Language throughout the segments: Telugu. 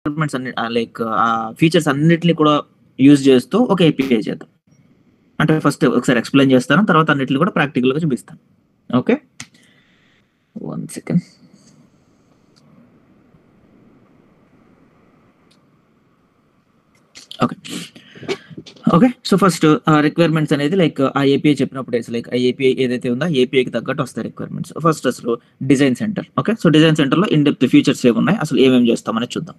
రిక్వైర్మెంట్స్ అన్ని లైక్ ఆ ఫీచర్స్ అన్నిటిని కూడా యూజ్ చేస్తూ ఒక ఏపీఐ చేద్దాం అంటే ఫస్ట్ ఒకసారి ఎక్స్ప్లెయిన్ చేస్తాను తర్వాత అన్నిటిని కూడా ప్రాక్టికల్గా చూపిస్తాను okay one second okay okay so first requirements అనేది లైక్ ఆ ఏపీఐ చెప్పినప్పుడు లైక్ ఆ ఏపీఐ ఏదైతే ఉందో ఆ ఏపీఐకి తగ్గట్టు వస్తాయి రిక్వైర్మెంట్స్ ఫస్ట్ అసలు design centre okay so design సెంటర్లో ఇన్ డెప్త్ ఫీచర్స్ ఏమున్నాయి అసలు ఏమేమి చేస్తామని చూద్దాం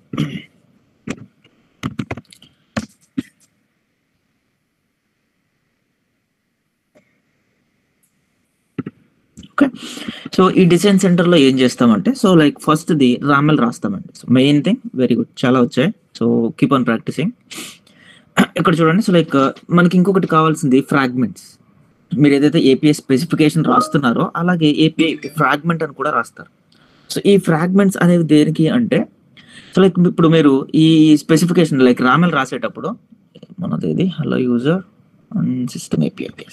ఓకే సో ఈ డిజైన్ సెంటర్ లో ఏం చేస్తామంటే so like first the RAML రాస్తామండి so main thing very good చాలా వచ్చాయి సో కీప్ ఆన్ ప్రాక్టీసింగ్ ఇక్కడ చూడండి సో లైక్ మనకి ఇంకొకటి కావాల్సింది ఫ్రాగ్మెంట్స్ మీరు ఏదైతే ఏపీఐ స్పెసిఫికేషన్ రాస్తున్నారో అలాగే ఏపీఐ ఫ్రాగ్మెంట్ అని కూడా రాస్తారు సో ఈ ఫ్రాగ్మెంట్స్ అనేవి దేనికి అంటే సో లైక్ ఇప్పుడు మీరు ఈ స్పెసిఫికేషన్ లైక్ రామెల్ రాసేటప్పుడు మనది ఇది hello user and system API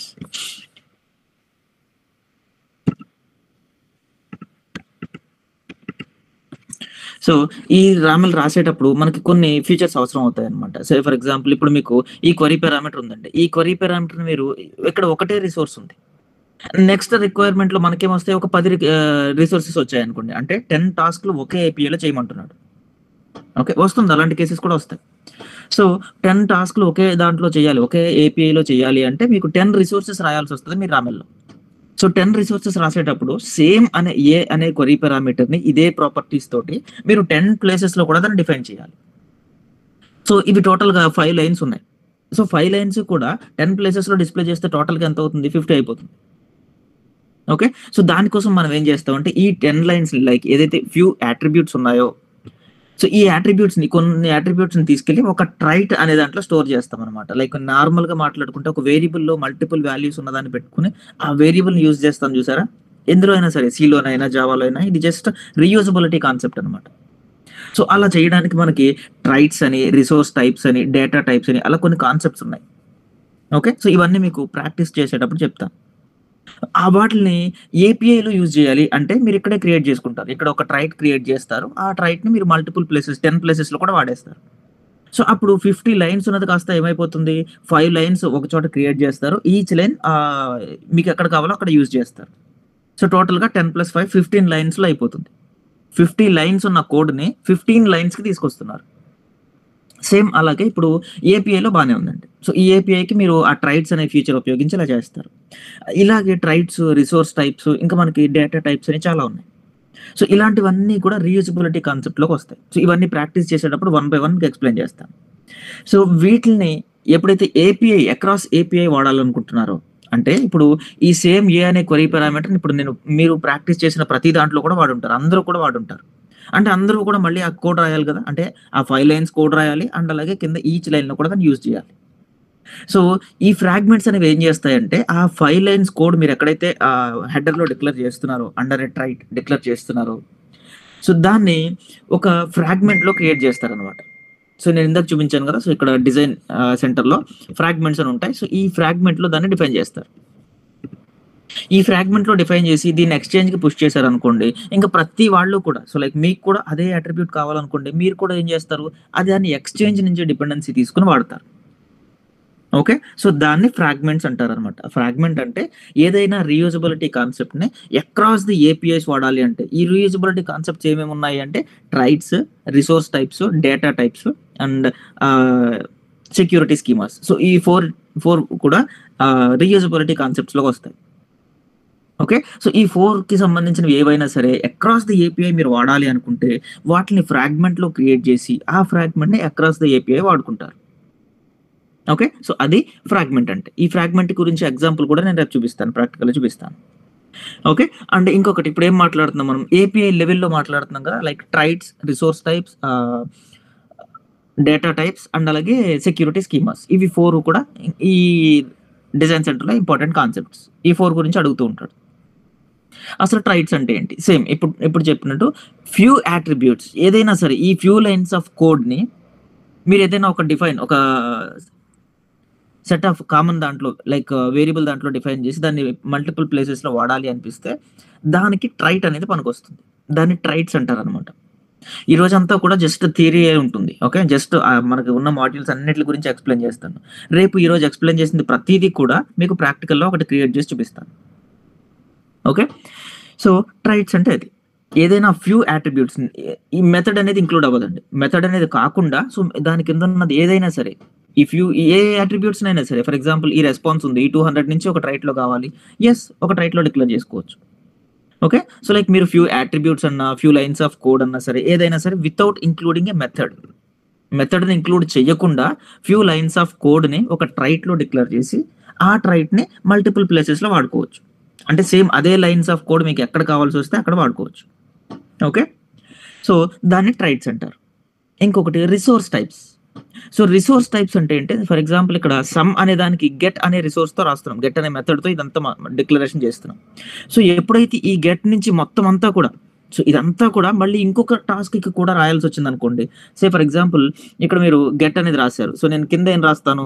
so ఈ రామెల్ రాసేటప్పుడు మనకి కొన్ని ఫీచర్స్ అవసరం అవుతాయి అనమాట సో ఫర్ ఎగ్జాంపుల్ ఇప్పుడు మీకు ఈ క్వరీ పారామీటర్ ఉందండి ఈ క్వరీ పారామీటర్ మీరు ఇక్కడ ఒకటే రిసోర్స్ ఉంది నెక్స్ట్ రిక్వైర్మెంట్ లో మనకేమొస్తాయి ఒక పది రిసోర్సెస్ వచ్చాయి అనుకోండి అంటే టెన్ టాస్క్లు ఒకే ఏపీఐలో చేయమంటున్నాడు ఓకే వస్తుంది అలాంటి కేసెస్ కూడా వస్తాయి సో టెన్ టాస్క్లు ఒకే దాంట్లో చేయాలి ఒకే ఏపీఐలో చేయాలి అంటే మీకు టెన్ రిసోర్సెస్ రాయాల్సి వస్తుంది మీ రామెల్లో సో టెన్ రిసోర్సెస్ రాసేటప్పుడు సేమ్ అనే ఏ అనే క్వరీ పారామీటర్ ని ఇదే ప్రాపర్టీస్ తోటి మీరు టెన్ ప్లేసెస్ లో కూడా దాన్ని డిఫైన్ చేయాలి సో ఇవి టోటల్ గా ఫైవ్ లైన్స్ ఉన్నాయి సో ఫైవ్ లైన్స్ కూడా టెన్ ప్లేసెస్ లో డిస్ప్లే చేస్తే టోటల్ గా ఎంత అవుతుంది ఫిఫ్టీ అయిపోతుంది ఓకే సో దానికోసం మనం ఏం చేస్తామంటే ఈ టెన్ లైన్స్ లైక్ ఏదైతే ఫ్యూ అట్రిబ్యూట్స్ ఉన్నాయో సో ఈ అట్రిబ్యూట్స్ ని కొన్ని అట్రిబ్యూట్స్ ని తీసుకెళ్లి ఒక ట్రైట్ అనే దాంట్లో స్టోర్ చేస్తాం అనమాట లైక్ నార్మల్ గా మాట్లాడుకుంటే ఒక వేరియబుల్ లో మల్టిపుల్ వాల్యూస్ ఉన్నదాన్ని పెట్టుకుని ఆ వేరియబుల్ ని యూజ్ చేస్తాం చూసారా ఎందులో అయినా సరే సిలోనైనా జావాలో అయినా ఇది జస్ట్ రీయూజబిలిటీ కాన్సెప్ట్ అనమాట సో అలా చేయడానికి మనకి ట్రైట్స్ అని రిసోర్స్ టైప్స్ అని డేటా టైప్స్ అని అలా కొన్ని కాన్సెప్ట్స్ ఉన్నాయి ఓకే సో ఇవన్నీ మీకు ప్రాక్టీస్ చేసేటప్పుడు చెప్తాను ఆ వాటిని ఏపీఐలో యూజ్ చేయాలి అంటే మీరు ఇక్కడే క్రియేట్ చేసుకుంటారు ఇక్కడ ఒక ట్రైట్ క్రియేట్ చేస్తారు ఆ ట్రైట్ ని మీరు మల్టిపుల్ ప్లేసెస్ టెన్ ప్లేసెస్ లో కూడా వాడేస్తారు సో అప్పుడు ఫిఫ్టీ లైన్స్ ఉన్నది కాస్త ఏమైపోతుంది ఫైవ్ లైన్స్ ఒక చోట క్రియేట్ చేస్తారు ఈచ్ లైన్ మీకు ఎక్కడ కావాలో అక్కడ యూజ్ చేస్తారు సో టోటల్ గా ten plus five fifteen lines లో అయిపోతుంది ఫిఫ్టీ లైన్స్ ఉన్న కోడ్ ని ఫిఫ్టీన్ లైన్స్ కి తీసుకొస్తున్నారు సేమ్ అలాగే ఇప్పుడు ఏపీఐలో బాగానే ఉందండి సో ఈ ఏపీఐకి మీరు ఆ ట్రైట్స్ అనే ఫీచర్ ఉపయోగించి ఇలా చేస్తారు ఇలాగే ట్రైట్స్ రిసోర్స్ టైప్స్ ఇంకా మనకి డేటా టైప్స్ అని చాలా ఉన్నాయి సో ఇలాంటివన్నీ కూడా రీయూజబిలిటీ కాన్సెప్ట్లోకి వస్తాయి సో ఇవన్నీ ప్రాక్టీస్ చేసేటప్పుడు వన్ బై వన్ ఎక్స్ప్లెయిన్ చేస్తాను సో వీటిని ఎప్పుడైతే ఏపీఐ అక్రాస్ ఏపీఐ వాడాలనుకుంటున్నారో అంటే ఇప్పుడు ఈ సేమ్ ఏ అనే క్వరీ పారామీటర్ ఇప్పుడు నేను మీరు ప్రాక్టీస్ చేసిన ప్రతి దాంట్లో కూడా వాడుంటారు అందరూ కూడా వాడుంటారు అంటే అందరూ కూడా మళ్ళీ ఆ కోడ్ రాయాలి కదా అంటే ఆ ఫైవ్ లైన్స్ కోడ్ రాయాలి అండ్ అలాగే కింద ఈచ్ లైన్ లో కూడా దాన్ని యూజ్ చేయాలి సో ఈ ఫ్రాగ్మెంట్స్ అనేవి ఏం చేస్తాయంటే ఆ ఫైవ్ లైన్స్ కోడ్ మీరు ఎక్కడైతే ఆ హెడర్ లో డిక్లేర్ చేస్తున్నారో అండర్ ఎట్ రైట్ డిక్లేర్ చేస్తున్నారో సో దాన్ని ఒక ఫ్రాగ్మెంట్ లో క్రియేట్ చేస్తారనమాట సో నేను ఇందాక చూపించాను కదా సో ఇక్కడ డిజైన్ సెంటర్ లో ఫ్రాగ్మెంట్స్ అని ఉంటాయి సో ఈ ఫ్రాగ్మెంట్ లో దాన్ని డిఫైన్ చేస్తారు ఈ ఫ్రాగ్మెంట్ లో డిఫైన్ చేసి దీన్ని ఎక్స్చేంజ్ కి పుష్ చేశారు అనుకోండి ఇంకా ప్రతి వాళ్ళు కూడా సో లైక్ మీకు కూడా అదే అట్రిబ్యూట్ కావాలనుకోండి మీరు కూడా ఏం చేస్తారు అది దాన్ని ఎక్స్చేంజ్ నుంచి డిపెండెన్సీ తీసుకుని వాడతారు ఓకే సో దాన్ని ఫ్రాగ్మెంట్స్ అంటారు అనమాట ఫ్రాగ్మెంట్ అంటే ఏదైనా రీయూజబిలిటీ కాన్సెప్ట్ ని అక్రాస్ ది ఏపీఐస్ వాడాలి అంటే ఈ రీయూజబిలిటీ కాన్సెప్ట్స్ ఏమేమి ఉన్నాయి అంటే traits resource types data types and security schemas so ఈ ఫోర్ ఫోర్ కూడా రీయూజబిలిటీ కాన్సెప్ట్స్ లో వస్తాయి ఓకే సో ఈ ఫోర్ కి సంబంధించినవి ఏవైనా సరే అక్రాస్ ది ఏపీఐ మీరు వాడాలి అనుకుంటే వాటిని ఫ్రాగ్మెంట్ లో క్రియేట్ చేసి ఆ ఫ్రాగ్మెంట్ ని అక్రాస్ ది ఏపీఐ వాడుకుంటారు ఓకే సో అది ఫ్రాగ్మెంట్ అంటే ఈ ఫ్రాగ్మెంట్ గురించి ఎగ్జాంపుల్ కూడా నేను రేపు చూపిస్తాను ప్రాక్టికల్ చూపిస్తాను ఓకే అండ్ ఇంకొకటి ఇప్పుడు ఏం మాట్లాడుతున్నాం మనం ఏపీఐ లెవెల్లో మాట్లాడుతున్నాం కదా like traits resource types data types and అలాగే సెక్యూరిటీ స్కీమాస్ ఇవి ఫోర్ కూడా ఈ డిజైన్ సెంటర్లో ఇంపార్టెంట్ కాన్సెప్ట్స్ ఈ ఫోర్ గురించి అడుగుతూ ఉంటాడు అసలు ట్రైట్స్ అంటే ఏంటి సేమ్ ఇప్పుడు ఇప్పుడు చెప్పినట్టు ఫ్యూ అట్రిబ్యూట్స్ ఏదైనా సరే ఈ ఫ్యూ లైన్స్ ఆఫ్ కోడ్ని మీరు ఏదైనా ఒక డిఫైన్ ఒక సెట్ ఆఫ్ కామన్ దాంట్లో లైక్ వేరియబుల్ దాంట్లో డిఫైన్ చేసి దాన్ని మల్టిపుల్ ప్లేసెస్లో వాడాలి అనిపిస్తే దానికి ట్రైట్ అనేది పనికొస్తుంది దాన్ని ట్రైట్స్ అంటారు అనమాట ఈ రోజంతా కూడా జస్ట్ థియరీ ఉంటుంది. ఓకే. జస్ట్ ఆహ్, మనకు ఉన్న మాడ్యూల్స్ అన్నిట్లి గురించి ఎక్స్‌ప్లెయిన్ చేస్తాను. రేపు ఈరోజు ఎక్స్‌ప్లెయిన్ చేసింది ప్రతీదీ కూడా మీకు ప్రాక్టికల్‌లో ఒకటి క్రియేట్ చేసి చూపిస్తాను. ఓకే. సో, ట్రైట్స్ అంటే అది. ఏదైనా ఫ్యూ అట్రిబ్యూట్స్‌ని ఈ మెథడ్ అనేది ఇంక్లూడ్ అవ్వదండి. మెథడ్ అనేది కాకుండా సో, దాని కింద ఉన్నది ఏదైనా సరే, ఈ ఫ్యూ ఏ అట్రిబ్యూట్స్‌నైనా సరే ఫర్ ఎగ్జాంపుల్ ఈ రెస్పాన్స్ ఉంది. ఈ 200 నుంచి ఒక ట్రైట్‌లో కావాలి. యెస్ ఒక ట్రైట్‌లో డిక్లేర్ చేసుకోవచ్చు. ఓకే. సో, లైక్ మీరు ఫ్యూ అట్రిబ్యూట్స్ అన్నా, ఫ్యూ లైన్స్ ఆఫ్ కోడ్ అన్నా సరే, ఏదైనా సరే వితౌట్ ఇంక్లూడింగ్ ఎ మెథడ్. మెథడ్‌ని ఇంక్లూడ్ చేయకుండా ఫ్యూ లైన్స్ ఆఫ్ కోడ్‌ని ఒక ట్రైట్‌లో డిక్లేర్ చేసి, ఆ ట్రైట్‌ని మల్టిపుల్ ప్లేసెస్‌లో వాడుకోవచ్చు. అంటే సేమ్ అదే లైన్స్ ఆఫ్ కోడ్ మీకు ఎక్కడ కావాల్సొస్తే అక్కడ వాడుకోవచ్చు. ఓకే. సో, దాన్ని ట్రైట్స్ అంటారు. ఇంకొకటి resource types. So, resource types అంటే ఏంటి? ఫర్ ఎగ్జాంపుల్ ఇక్కడ సమ్ అనే దానికి గెట్ అనే రిసోర్స్‌తో రాస్తున్నాం. గెట్ అనే మెథడ్‌తో ఇదంతా మ డిక్లరేషన్ చేస్తున్నాం. సో, ఎప్పుడైతే ఈ గెట్ నుంచి మొత్తం అంతా కూడా సో, ఇదంతా కూడా మళ్ళీ ఇంకొక టాస్క్‌కి కూడా రాయాల్సొచ్చిందనుకోండి. సే ఫర్ ఎగ్జాంపుల్ ఇక్కడ మీరు గెట్ అనేది రాసారు. సో, నేను కింద ఏం రాస్తాను?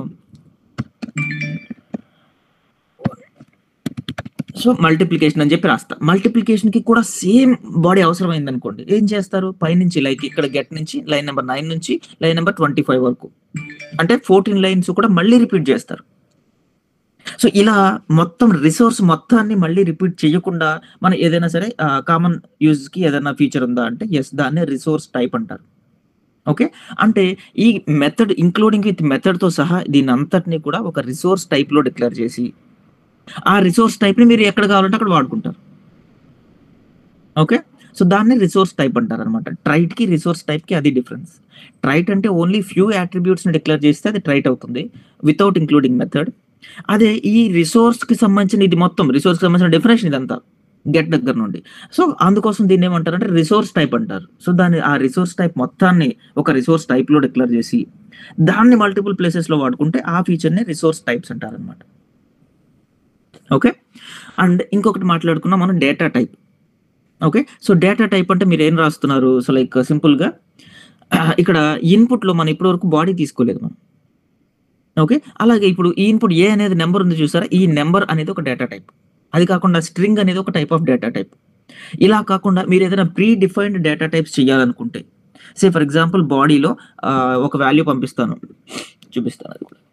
సో, మల్టిప్లికేషన్ అని చెప్పి రాస్తా. మల్టిప్లికేషన్‌కి కూడా సేమ్ బాడీ అవసరమైందనుకోండి. ఏం చేస్తారు? పైనుంచి లైక్ ఇక్కడ గెట్ నుంచి లైన్ నంబర్ 9 నుంచి లైన్ నంబర్ 25 వరకు. అంటే 14 లైన్స్ కూడా మళ్ళీ రిపీట్ చేస్తారు. సో, ఇలా మొత్తం రిసోర్స్ మొత్తాన్ని మళ్ళీ రిపీట్ చేయకుండా మనం ఏదైనా సరే ఆహ్, కామన్ యూజ్‌కి ఏదైనా ఫీచర్ ఉందా అంటే యెస్ దాన్నే రిసోర్స్ టైప్ అంటారు. ఓకే. అంటే ఈ మెథడ్ ఇంక్లూడింగ్ విత్ మెథడ్‌తో సహా దీనంతటిని కూడా ఒక రిసోర్స్ టైప్‌లో డిక్లేర్ చేసి, ఆ రిసోర్స్ టైప్‌ని మీరు ఎక్కడ కావాలంటే అక్కడ వాడుకుంటారు. ఓకే. సో, దాన్ని రిసోర్స్ టైప్ అంటారనమాట. ట్రైట్‌కి, రిసోర్స్ టైప్‌కి అది డిఫరెన్స్. ట్రైట్ అంటే ఓన్లీ ఫ్యూ అట్రిబ్యూట్స్‌ని డిక్లేర్ చేస్తే అది ట్రైట్ అవుతుంది. Without including method. అదే ఈ రిసోర్స్‌కి సంబంధించిన ఇది మొత్తం రిసోర్స్‌కి సంబంధించిన డెఫినిషన్ ఇదంతా. గెట్ దగ్గర నుండి. సో, అందుకోసం దీన్ని ఏమంటారంటే రిసోర్స్ టైప్ అంటారు. సో, దాన్ని ఆ రిసోర్స్ టైప్ మొత్తాన్ని ఒక రిసోర్స్ టైప్‌లో డిక్లేర్ చేసి, దాన్ని మల్టిపుల్ ప్లేసెస్‌లో వాడుకుంటే ఆ ఫీచర్‌ని రిసోర్స్ టైప్స్ అంటారనమాట. ఓకే. అండ్ ఇంకొకటి మాట్లాడుకున్నాం మనం data type. Okay. So, data type అంటే మీరేం రాస్తున్నారు? సో, లైక్ సింపుల్‌గా ఇక్కడ ఇన్‌పుట్‌లో మనం ఇప్పటి వరకు బాడీ తీసుకోలేదు మనం. ఓకే. అలాగే ఇప్పుడు ఈ ఇన్‌పుట్ ఏ అనేది నంబర్ ఉంది చూసారా? ఈ నంబర్ అనేది ఒక డేటా టైప్. అది కాకుండా స్ట్రింగ్ అనేది ఒక టైప్ ఆఫ్ డేటా టైప్. ఇలా కాకుండా మీరు ఏదైనా ప్రీ డిఫైన్డ్ డేటా టైప్స్ చేయాలనుకుంటే, సే ఫర్ ఎగ్జాంపుల్ బాడీలో ఆహ్, ఒక వాల్యూ పంపిస్తాను. చూపిస్తాను అది కూడా.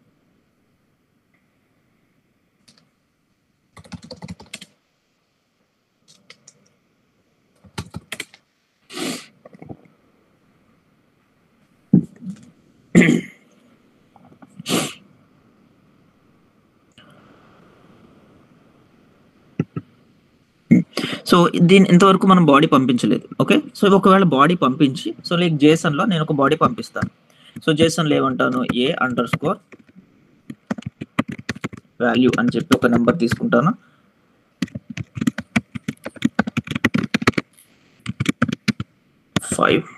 సో, దీన్ని ఇంతవరకు మనం బాడీ పంపించలేదు. ఓకే. సో, ఒకవేళ బాడీ పంపించి సో, లైక్ జేసన్‌లో నేను ఒక బాడీ పంపిస్తాను. సో, జేసన్‌లో ఏమంటాను? ఏ అండర్ స్కోర్ వాల్యూ అని చెప్పి ఒక నంబర్ తీసుకుంటాను. ఫైవ్.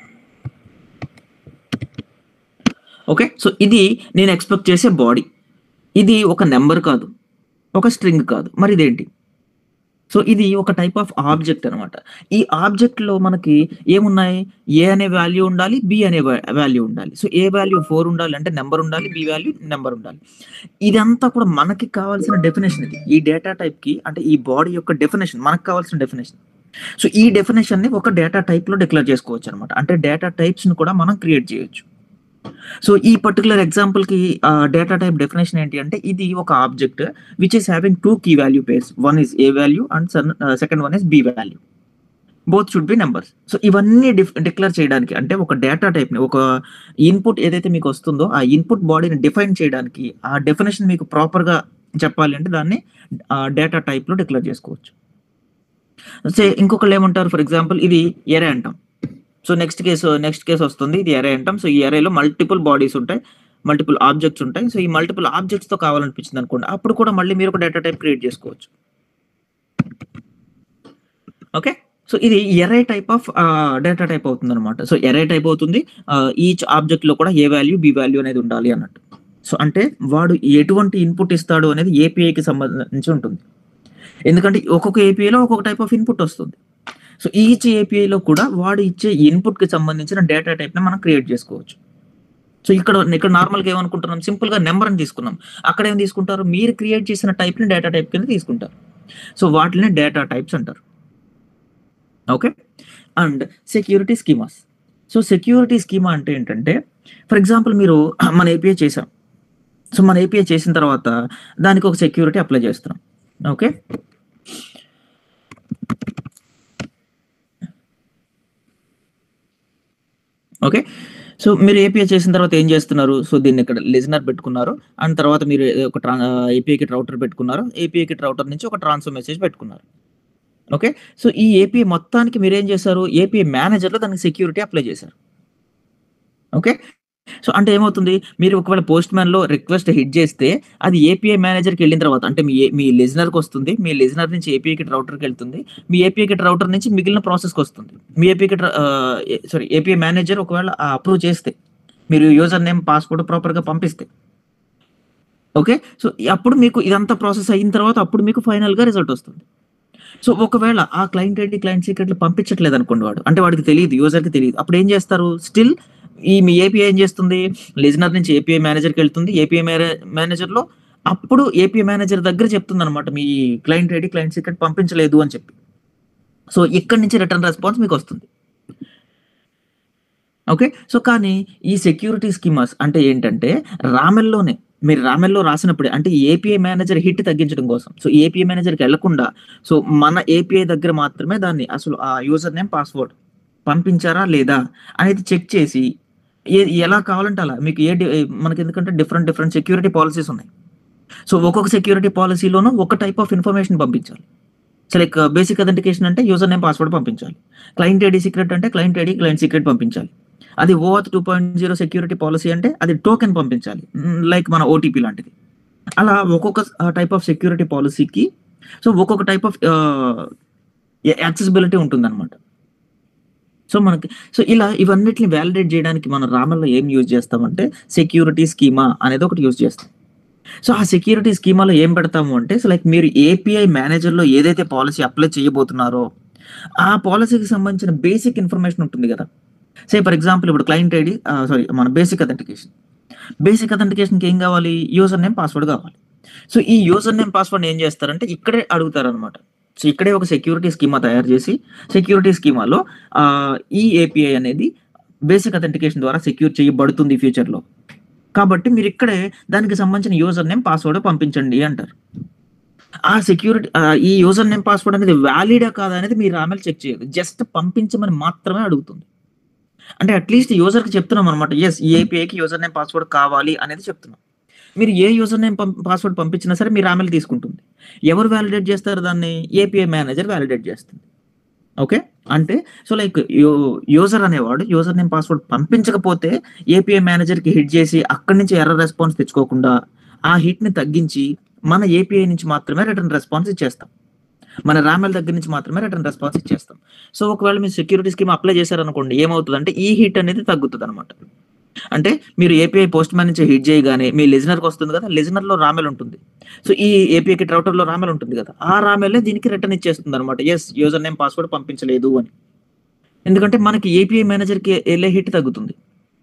ఓకే. సో, ఇది నేను ఎక్స్‌పెక్ట్ చేసే బాడీ. ఇది ఒక నంబర్ కాదు. ఒక స్ట్రింగ్ కాదు. మరి ఇదేంటి? సో, ఇది ఒక టైప్ ఆఫ్ ఆబ్జెక్ట్ అనమాట. ఈ ఆబ్జెక్ట్‌లో మనకి ఏమున్నాయి? ఏ అనే వాల్యూ ఉండాలి. బి అనే వా వాల్యూ ఉండాలి. సో, ఏ వాల్యూ 4 ఉండాలి అంటే నంబర్ ఉండాలి. బి వాల్యూ నంబర్ ఉండాలి. ఇదంతా కూడా మనకి కావాల్సిన డెఫినిషన్ ఇది. ఈ డేటా టైప్‌కి అంటే ఈ బాడీ యొక్క డెఫినిషన్ మనకు కావాల్సిన డెఫినిషన్. సో, ఈ డెఫినిషన్‌ని ఒక డేటా టైప్‌లో డిక్లేర్ చేసుకోవచ్చనమాట. అంటే డేటా టైప్స్‌ని కూడా మనం క్రియేట్ చేయొచ్చు. సో, ఈ పర్టిక్యులర్ ఎగ్జాంపుల్‌కి ఆహ్, డేటా టైప్ డెఫినిషన్ ఏంటి అంటే ఇది ఒక object which is having 2 key value pairs. One is a value and sun ah, second one is b value. Both should be numbers. So, ఇవన్నీ డిఫ్ డిక్లేర్ చేయడానికి అంటే ఒక డేటా టైప్‌ని ఒక ఇన్‌పుట్ ఏదైతే మీకు వస్తుందో ఆ ఇన్‌పుట్ బాడీని డిఫైన్ చేయడానికి ఆ డెఫినిషన్ మీకు ప్రాపర్‌గా చెప్పాలి అంటే దాన్ని ఆహ్, డేటా టైప్‌లో డిక్లేర్ చేసుకోవచ్చు. సే ఇంకొకళ్ళు ఏమంటారు ఫర్ ఎగ్జాంపుల్ ఇది ఎరే అంటాం. So, next case next case వస్తుంది. ఇది ఎరే అంటాం. సో, ఈ ఎరేలో మల్టిపుల్ బాడీస్ ఉంటాయి. మల్టిపుల్ ఆబ్జెక్ట్స్ ఉంటాయి. సో, ఈ మల్టిపుల్ ఆబ్జెక్ట్స్‌తో కావాలనిపించింది అనుకోండి. అప్పుడు కూడా మళ్ళీ మీరు ఒక డేటా టైప్ క్రియేట్ చేసుకోవచ్చు. ఓకే. సో, ఇది array type of ah, data type అవుతుందనమాట. సో, ఎరే టైప్ అవుతుంది. ఆహ్, ఈచ్ ఆబ్జెక్ట్‌లో కూడా ఏ వాల్యూ, బి వాల్యూ అనేది ఉండాలి అన్నట్టు. సో, అంటే వాడు ఎటువంటి ఇన్‌పుట్ ఇస్తాడు అనేది ఏపీఐకి సంబంధించి ఉంటుంది. ఎందుకంటే ఒక్కొక్క ఏపీఐలో ఒక్కొక్క టైప్ ఆఫ్ ఇన్‌పుట్ వస్తుంది. సో, ఈచ్ ఏపీఐలో కూడా వాడు ఇచ్చే ఇన్‌పుట్‌కి సంబంధించిన డేటా టైప్‌ని మనం క్రియేట్ చేసుకోవచ్చు. సో, ఇక్కడ ఇక్కడ నార్మల్‌గా ఏమనుకుంటున్నాం సింపుల్‌గా నంబర్ అని తీసుకున్నాం. అక్కడ ఏం తీసుకుంటారు? మీరు క్రియేట్ చేసిన టైప్‌ని డేటా టైప్ కింద తీసుకుంటారు. సో, వాటిల్ని డేటా టైప్స్ అంటారు. Okay. And security schemas. So security schema అంటే ఏంటంటే ఫర్ ఎగ్జాంపుల్ మీరు మన ఏపీఐ చేసాం సో మన ఏపీఐ చేసిన తర్వాత దానికి ఒక సెక్యూరిటీ అప్లై చేస్తున్నాం ఓకే ఓకే సో మీరు ఏపీఐ చేసిన తర్వాత ఏం చేస్తున్నారు సో దీన్ని ఇక్కడ లిజనర్ పెట్టుకున్నారు అండ్ తర్వాత మీరు ఒక ట్రా ఏపీఐకి రౌటర్ పెట్టుకున్నారు ఏపీఐకి రౌటర్ నుంచి ఒక ట్రాన్స్ఫర్ మెసేజ్ పెట్టుకున్నారు ఓకే సో ఈ ఏపీఐ మొత్తానికి మీరు ఏం చేశారు ఏపీఐ మేనేజర్లో దానికి సెక్యూరిటీ అప్లై చేశారు ఓకే సో అంటే ఏమవుతుంది మీరు ఒకవేళ పోస్ట్ మ్యాన్లో రిక్వెస్ట్ హిట్ చేస్తే అది ఏపీఐ మేనేజర్కి వెళ్ళిన తర్వాత అంటే మీ మీ లిజనర్కి వస్తుంది మీ లిజనర్ నుంచి ఏపీఐకి రౌటర్కి వెళ్తుంది మీ ఏపీఐకి రౌటర్ నుంచి మిగిలిన ప్రాసెస్కి వస్తుంది మీ ఏపీఐకి సారీ ఏపీఐ మేనేజర్ ఒకవేళ అప్రూవ్ చేస్తే మీరు యూజర్ నేమ్ పాస్వర్డ్ ప్రాపర్గా పంపిస్తే ఓకే సో అప్పుడు మీకు ఇదంతా ప్రాసెస్ అయిన తర్వాత అప్పుడు మీకు ఫైనల్గా రిజల్ట్ వస్తుంది సో ఒకవేళ ఆ క్లయింట్ ఐడి క్లయింట్ సీక్రెట్లు పంపించట్లేదు అనుకోండి వాడు అంటే వాడికి తెలియదు యూజర్కి తెలియదు అప్పుడు ఏం చేస్తారు స్టిల్ ఈ మీ ఏపీఐ ఏం చేస్తుంది లిజనర్ నుంచి ఏపీఐ మేనేజర్కి వెళ్తుంది ఏపీఐ మేనేజర్లో అప్పుడు ఏపీఐ మేనేజర్ దగ్గర చెప్తుంది అనమాట మీ క్లయింట్ ఐడి క్లయింట్ సీక్రెట్ పంపించలేదు అని చెప్పి సో ఇక్కడి నుంచి రిటర్న్ రెస్పాన్స్ మీకు వస్తుంది ఓకే సో కానీ ఈ సెక్యూరిటీ స్కీమర్స్ అంటే ఏంటంటే రామెల్లోనే మీరు రామెల్లో రాసినప్పుడే అంటే ఏపీఐ మేనేజర్ హిట్ తగ్గించడం కోసం సో ఏపీఐ మేనేజర్కి వెళ్లకుండా సో మన ఏపీఐ దగ్గర మాత్రమే దాన్ని అసలు ఆ యూజర్ నేమ్ పాస్వర్డ్ పంపించారా లేదా అనేది చెక్ చేసి ఏ- ఎలా కావాలంటే అలా మీకు ఏ డి- మనకి ఎందుకంటే డిఫరెంట్ డిఫరెంట్ సెక్యూరిటీ పాలసీస్ ఉన్నాయి సో ఒక్కొక్క సెక్యూరిటీ పాలసీలోనూ ఒక టైప్ ఆఫ్ ఇన్ఫర్మేషన్ పంపించాలి సో లైక్ బేసిక్ అథెంటికేషన్ అంటే యూజర్ నేమ్ పాస్వర్డ్ పంపించాలి క్లయింట్ ఐడి సీక్రెట్ అంటే క్లయింట్ ఐడి క్లయింట్ సీక్రెట్ పంపించాలి అది OAuth two point zero security policy అంటే అది టోకెన్ పంపించాలి లైక్ మన ఓటీపీ లాంటిది అలా ఒక్కొక్క టైప్ ఆఫ్ సెక్యూరిటీ పాలసీకి సో ఒక్కొక్క టైప్ ఆఫ్ యాక్సెసిబిలిటీ ఉంటుంది అనమాట సో మనకి సో ఇలా ఇవన్నిటిని వ్యాలిడేట్ చేయడానికి మనం రామల్లో ఏం యూజ్ చేస్తామంటే సెక్యూరిటీ స్కీమా అనేది ఒకటి యూజ్ చేస్తాం సో ఆ సెక్యూరిటీ స్కీమాలో ఏం పెడతాము అంటే సో లైక్ మీరు ఏపీఐ మేనేజర్లో ఏదైతే పాలసీ అప్లై చేయబోతున్నారో ఆ పాలసీకి సంబంధించిన బేసిక్ ఇన్ఫర్మేషన్ ఉంటుంది కదా సే ఫర్ ఎగ్జాంపుల్ ఇప్పుడు క్లయింట్ ఐడి సారీ మన బేసిక్ అథెంటికేషన్ బేసిక్ అథెంటికేషన్కి ఏం కావాలి యూజర్ నేమ్ పాస్వర్డ్ కావాలి సో ఈ యూజర్ నేమ్ పాస్వర్డ్ ఏం చేస్తారంటే ఇక్కడే అడుగుతారు అనమాట సో ఇక్కడే ఒక సెక్యూరిటీ స్కీమా తయారు చేసి సెక్యూరిటీ స్కీమాలో ఆ, ఈ ఏపీఐ అనేది బేసిక్ అథెంటికేషన్ ద్వారా సెక్యూర్ చేయబడుతుంది ఫ్యూచర్లో కాబట్టి మీరు ఇక్కడే దానికి సంబంధించిన యూజర్ నేమ్ పాస్వర్డ్ పంపించండి అంటారు ఆ సెక్యూరిటీ ఈ యూజర్ నేమ్ పాస్వర్డ్ అనేది వ్యాలిడా కాదా అనేది మీరు ఆమె చెక్ చేయదు జస్ట్ పంపించమని మాత్రమే అడుగుతుంది అంటే అట్లీస్ట్ యూజర్కి చెప్తున్నాం అనమాట ఎస్ ఈ ఏపీఐకి యూజర్ నేమ్ పాస్వర్డ్ కావాలి అనేది చెప్తున్నాం మీరు ఏ యూజర్ నేమ్ పాస్వర్డ్ పంపించినా సరే మీరు ఆమెలు తీసుకుంటుంది ఎవరు వ్యాలిడేట్ చేస్తారు దాన్ని ఏపీఐ మేనేజర్ వ్యాలిడేట్ చేస్తుంది ఓకే అంటే సో లైక్ యూజర్ అనేవాడు యూజర్ నేమ్ పాస్వర్డ్ పంపించకపోతే ఏపీఐ మేనేజర్కి హిట్ చేసి అక్కడి నుంచి ఎర్ర రెస్పాన్స్ తెచ్చుకోకుండా ఆ హిట్ని తగ్గించి మన ఏపీఐ నుంచి మాత్రమే రిటర్న్ రెస్పాన్స్ ఇచ్చేస్తాం మన రామెల్ దగ్గర నుంచి మాత్రమే రిటర్న్ రెస్పాన్స్ ఇచ్చేస్తాం సో ఒకవేళ మీరు సెక్యూరిటీ స్కీమ్ అప్లై చేశారనుకోండి ఏమవుతుంది అంటే ఈ హిట్ అనేది తగ్గుతుంది అనమాట అంటే మీరు ఏపీఐ పోస్ట్ మ్యాన్ నుంచి హిట్ చేయగానే మీ లిజనర్కి వస్తుంది కదా లిజనర్ లో రామెల్ ఉంటుంది సో ఈ ఏపీఐకి ట్రౌటర్ లో రామెల్ ఉంటుంది కదా ఆ రామెల్ దీనికి రిటర్న్ ఇచ్చేస్తుంది అనమాట ఎస్ యూజర్ నేమ్ పాస్వర్డ్ పంపించలేదు అని ఎందుకంటే మనకి ఏపీఐ మేనేజర్ కి వెళ్ళే హిట్ తగ్గుతుంది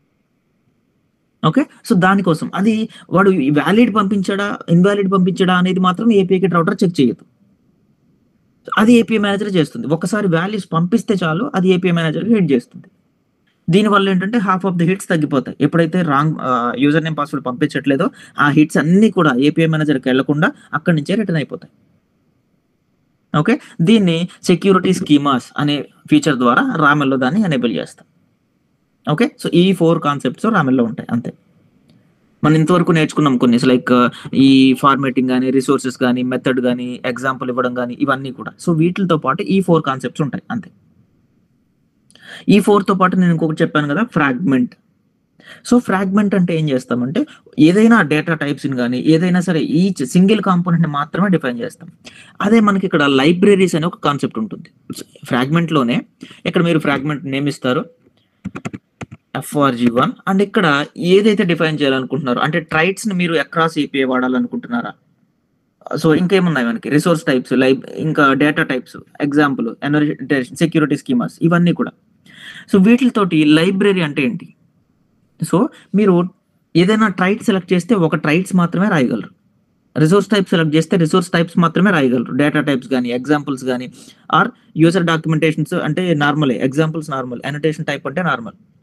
ఓకే సో దానికోసం అది వాడు వ్యాలిడ్ పంపించాడా ఇన్వాలిడ్ పంపించాడా అనేది మాత్రం ఏపీఐకి ట్రౌటర్ చెక్ చేయదు అది ఏపీఐ మేనేజర్ చేస్తుంది ఒకసారి వాల్యూస్ పంపిస్తే చాలు అది ఏపీఐ మేనేజర్ హిట్ చేస్తుంది దీనివల్ల ఏంటంటే హాఫ్ ఆఫ్ ది హిట్స్ తగ్గిపోతాయి ఎప్పుడైతే రాంగ్ యూజర్ నేమ్ పాస్వర్డ్ పంపించట్లేదో ఆ హిట్స్ అన్ని కూడా ఏపీఐ మేనేజర్కి వెళ్లకుండా అక్కడి నుంచే రిటర్న్ అయిపోతాయి ఓకే దీన్ని సెక్యూరిటీ స్కీమాస్ అనే ఫీచర్ ద్వారా రామెల్లో దాన్ని ఎనేబుల్ చేస్తాం ఓకే సో ఈ ఫోర్ కాన్సెప్ట్స్ రామెల్లో ఉంటాయి అంతే మనం ఇంతవరకు నేర్చుకున్నాం కొన్ని లైక్ ఈ ఫార్మేటింగ్ కానీ రిసోర్సెస్ కానీ మెథడ్ కానీ ఎగ్జాంపుల్ ఇవ్వడం కానీ ఇవన్నీ కూడా సో వీటితో పాటు ఈ ఫోర్ కాన్సెప్ట్స్ ఉంటాయి అంతే ఈ four తో పాటు నేను ఇంకొకటి చెప్పాను కదా ఫ్రాగ్మెంట్ సో ఫ్రాగ్మెంట్ అంటే ఏం చేస్తామంటే ఏదైనా డేటా టైప్స్ని కానీ ఏదైనా సరే ఈచ్ సింగిల్ కాంపోనెంట్ని మాత్రమే డిఫైన్ చేస్తాం అదే మనకి ఇక్కడ లైబ్రరీస్ అనే ఒక కాన్సెప్ట్ ఉంటుంది ఫ్రాగ్మెంట్లోనే ఇక్కడ మీరు ఫ్రాగ్మెంట్ నేమ్ ఇస్తారు ఎఫ్ఆర్జీ వన్ అండ్ ఇక్కడ ఏదైతే డిఫైన్ చేయాలనుకుంటున్నారో అంటే ట్రైట్స్ ని మీరు అక్రాస్ ఏపీఐ వాడాలనుకుంటున్నారా సో ఇంకేమున్నాయి మనకి రిసోర్స్ టైప్స్ లైబ్ ఇంకా data types example security schemas ఇవన్నీ కూడా సో వీటితోటి లైబ్రరీ అంటే ఏంటి సో మీరు ఏదైనా ట్రైట్ సెలెక్ట్ చేస్తే ఒక ట్రైట్స్ మాత్రమే రాయగలరు రిసోర్స్ టైప్ సెలెక్ట్ చేస్తే రిసోర్స్ టైప్స్ మాత్రమే రాయగలరు డేటా టైప్స్ కానీ ఎగ్జాంపుల్స్ కానీ ఆర్ యూజర్ డాక్యుమెంటేషన్స్ అంటే normal examples normal annotation type అంటే నార్మల్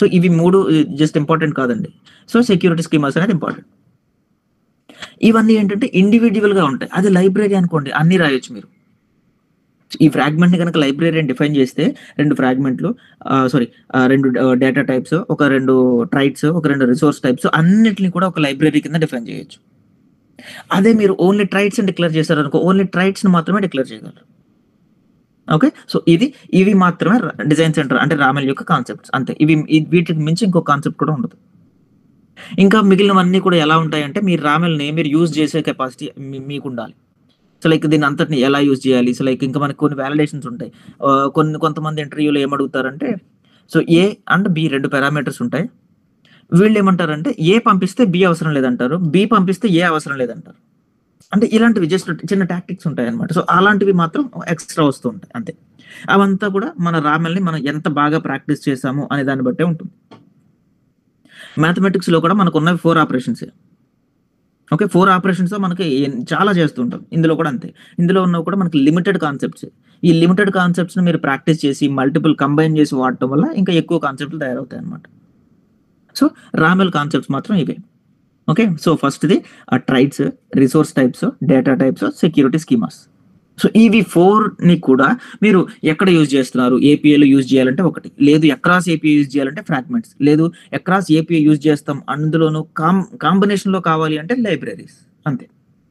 సో ఇవి మూడు జస్ట్ ఇంపార్టెంట్ కాదండి సో సెక్యూరిటీ స్కీమర్స్ అనేది ఇంపార్టెంట్ ఇవన్నీ ఏంటంటే ఇండివిజువల్ గా ఉంటాయి అది లైబ్రరీ అనుకోండి అన్ని రాయొచ్చు మీరు ఈ ఫ్రాగ్మెంట్ ని కనుక లైబ్రరీ అని డిఫైన్ చేస్తే రెండు ఫ్రాగ్మెంట్లు సారీ రెండు డేటా టైప్స్ ఒక రెండు ట్రైట్స్ ఒక రెండు రిసోర్స్ టైప్స్ అన్నిటిని కూడా ఒక లైబ్రరీ కింద డిఫైన్ చేయొచ్చు అదే మీరు ఓన్లీ ట్రైట్స్ అని డిక్లేర్ చేశారు అనుకో ఓన్లీ ట్రైట్స్ ని మాత్రమే డిక్లేర్ చేయగలరు ఓకే సో ఇది ఇవి మాత్రమే డిజైన్ సెంటర్ అంటే రామెల్ యొక్క కాన్సెప్ట్స్ అంతే ఇవి ఇ- వీటికి మించి ఇంకో కాన్సెప్ట్ కూడా ఉండదు ఇంకా మిగిలినవన్నీ కూడా ఎలా ఉంటాయంటే మీరు రామెల్ని మీరు యూజ్ చేసే కెపాసిటీ మీకు ఉండాలి సో లైక్ దీన్ని అంతటిని ఎలా యూజ్ చేయాలి సో లైక్ ఇంకా మనకి కొన్ని వ్యాలిడేషన్స్ ఉంటాయి ఆ, కొన్ని కొంతమంది ఇంటర్వ్యూలో ఏమడుగుతారంటే సో ఏ అండ్ బి రెండు పారామీటర్స్ ఉంటాయి వీళ్ళు ఏమంటారంటే ఏ పంపిస్తే బి అవసరం లేదంటారు బి పంపిస్తే ఏ అవసరం లేదంటారు అంటే ఇలాంటివి జస్ట్ చిన్న టాక్టిక్స్ ఉంటాయి అనమాట సో అలాంటివి మాత్రం ఎక్స్ట్రా వస్తూ ఉంటాయి అంతే అవంతా కూడా మన రామెల్ని మనం ఎంత బాగా ప్రాక్టీస్ చేసాము అనే దాన్ని బట్టే ఉంటుంది మ్యాథమెటిక్స్ లో కూడా మనకు ఉన్నవి four operations okay four operations మనకి ఎన్- చాలా చేస్తుంటాం ఇందులో కూడా అంతే ఇందులో ఉన్నవి కూడా మనకి లిమిటెడ్ కాన్సెప్ట్స్ ఈ లిమిటెడ్ కాన్సెప్ట్స్ ని మీరు ప్రాక్టీస్ చేసి మల్టిపుల్ కంబైన్ చేసి వాడటం వల్ల ఇంకా ఎక్కువ కాన్సెప్ట్లు తయారవుతాయి అనమాట సో రామెల్ కాన్సెప్ట్స్ మాత్రం ఇవే ఓకే సో ఫస్ట్ది traits resource types data types security schemas so ఇవి ఫోర్ ని కూడా మీరు ఎక్కడ యూజ్ చేస్తున్నారు ఏపీఐలో యూజ్ చేయాలంటే ఒకటి లేదు ఎక్రాస్ ఏపీఐ యూజ్ చేయాలంటే ఫ్రాగ్మెంట్స్ లేదు ఎక్రాస్ ఏపీఐ యూజ్ చేస్తాం అందులోను కాం కాంబినేషన్ లో కావాలి అంటే లైబ్రరీస్ అంతే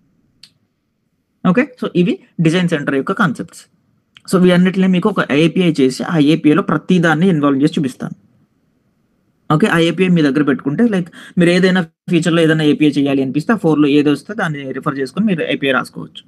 ఓకే సో ఇవి డిజైన్ సెంటర్ యొక్క కాన్సెప్ట్స్ సో వీటన్నిటిని మీకు ఒక ఏపీఐ చేసి ఆ ఏపీఐలో ప్రతి దాన్ని ఇన్వాల్వ్ చేసి చూపిస్తాను ఓకే ఆ ఏపీఐ మీ దగ్గర పెట్టుకుంటే లైక్ మీరు ఏదైనా ఫ్యూచర్లో ఏదైనా ఏపీఐ చేయాలి అనిపిస్తే ఆ ఫోర్లో ఏది వస్తే దాన్ని రిఫర్ చేసుకొని మీరు ఏపీఐ రాసుకోవచ్చు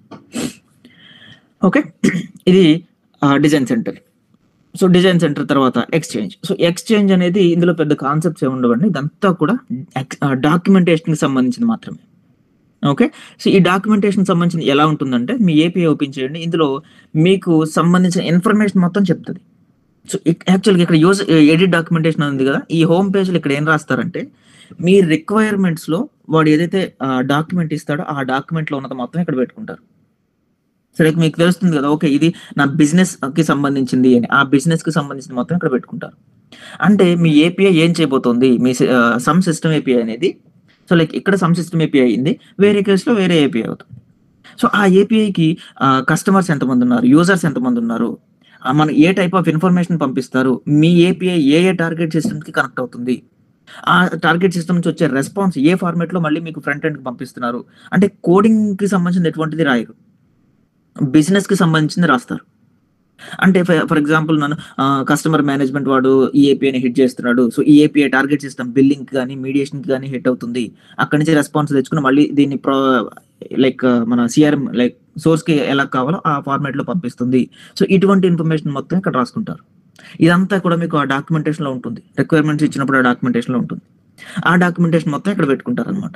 ఓకే ఇది design center so design center తర్వాత ఎక్స్చేంజ్ సో ఎక్స్చేంజ్ అనేది ఇందులో పెద్ద కాన్సెప్ట్స్ ఏమి ఉండవండి ఇదంతా కూడా డాక్యుమెంటేషన్కి సంబంధించింది మాత్రమే ఓకే సో ఈ డాక్యుమెంటేషన్ సంబంధించిన ఎలా ఉంటుందంటే మీ ఏపీఐ ఓపెన్ చేయండి ఇందులో మీకు సంబంధించిన ఇన్ఫర్మేషన్ మొత్తం చెప్తుంది సో యాక్చువల్గా ఇక్కడ యూజ్ ఎడిట్ డాక్యుమెంటేషన్ ఉంది కదా ఈ హోమ్ పేజ్లో ఇక్కడ ఏం రాస్తారంటే మీ రిక్వైర్మెంట్స్ లో వాడు ఏదైతే డాక్యుమెంట్ ఇస్తాడో ఆ డాక్యుమెంట్ లో ఉన్నది మొత్తం ఇక్కడ పెట్టుకుంటారు సరే మీకు తెలుస్తుంది కదా ఓకే ఇది నా బిజినెస్ కి సంబంధించింది అని ఆ బిజినెస్ కి సంబంధించింది మొత్తం ఇక్కడ పెట్టుకుంటారు అంటే మీ ఏపీఐ ఏం చేయబోతోంది మీ సమ్ సిస్టమ్ ఏపీఐ అనేది సో లైక్ ఇక్కడ సమ్ సిస్టమ్ ఏపీఐ అయింది వేరే కేసులో వేరే ఏపీఐ అవుతుంది సో ఆ ఏపీఐకి కస్టమర్స్ ఎంతమంది ఉన్నారు యూజర్స్ ఎంతమంది ఉన్నారు ఆ, మన ఏ టైప్ ఆఫ్ ఇన్ఫర్మేషన్ పంపిస్తారు మీ ఏపీఐ ఏ ఏ టార్గెట్ సిస్టమ్ కి కనెక్ట్ అవుతుంది ఆ టార్గెట్ సిస్టమ్ నుంచి వచ్చే రెస్పాన్స్ ఏ ఫార్మేట్ లో మళ్ళీ మీకు ఫ్రంట్ ఎండ్ కి పంపిస్తున్నారు అంటే కోడింగ్ కి సంబంధించిన ఎటువంటిది రాయరు బిజినెస్ కి సంబంధించింది రాస్తారు అంటే ఫర్ ఎగ్జాంపుల్ నన్ను కస్టమర్ మేనేజ్మెంట్ వాడు ఈ ఏపీఐని హిట్ చేస్తున్నాడు సో ఈ ఏపీఐ టార్గెట్ సిస్టమ్ బిల్లింగ్ కానీ మీడియేషన్ కి కానీ హిట్ అవుతుంది అక్కడి నుంచి రెస్పాన్స్ తెచ్చుకుని మళ్ళీ దీన్ని ప్రో లైక్ మన సిఆర్ఎం లైక్ సోర్స్ కి ఎలా కావాలో ఆ ఫార్మాట్ లో పంపిస్తుంది సో ఇటువంటి ఇన్ఫర్మేషన్ మొత్తం ఇక్కడ రాసుకుంటారు ఇదంతా కూడా మీకు ఆ డాక్యుమెంటేషన్ లో ఉంటుంది రిక్వైర్మెంట్స్ ఇచ్చినప్పుడు ఆ డాక్యుమెంటేషన్ లో ఉంటుంది ఆ డాక్యుమెంటేషన్ మొత్తం ఇక్కడ పెట్టుకుంటారు అనమాట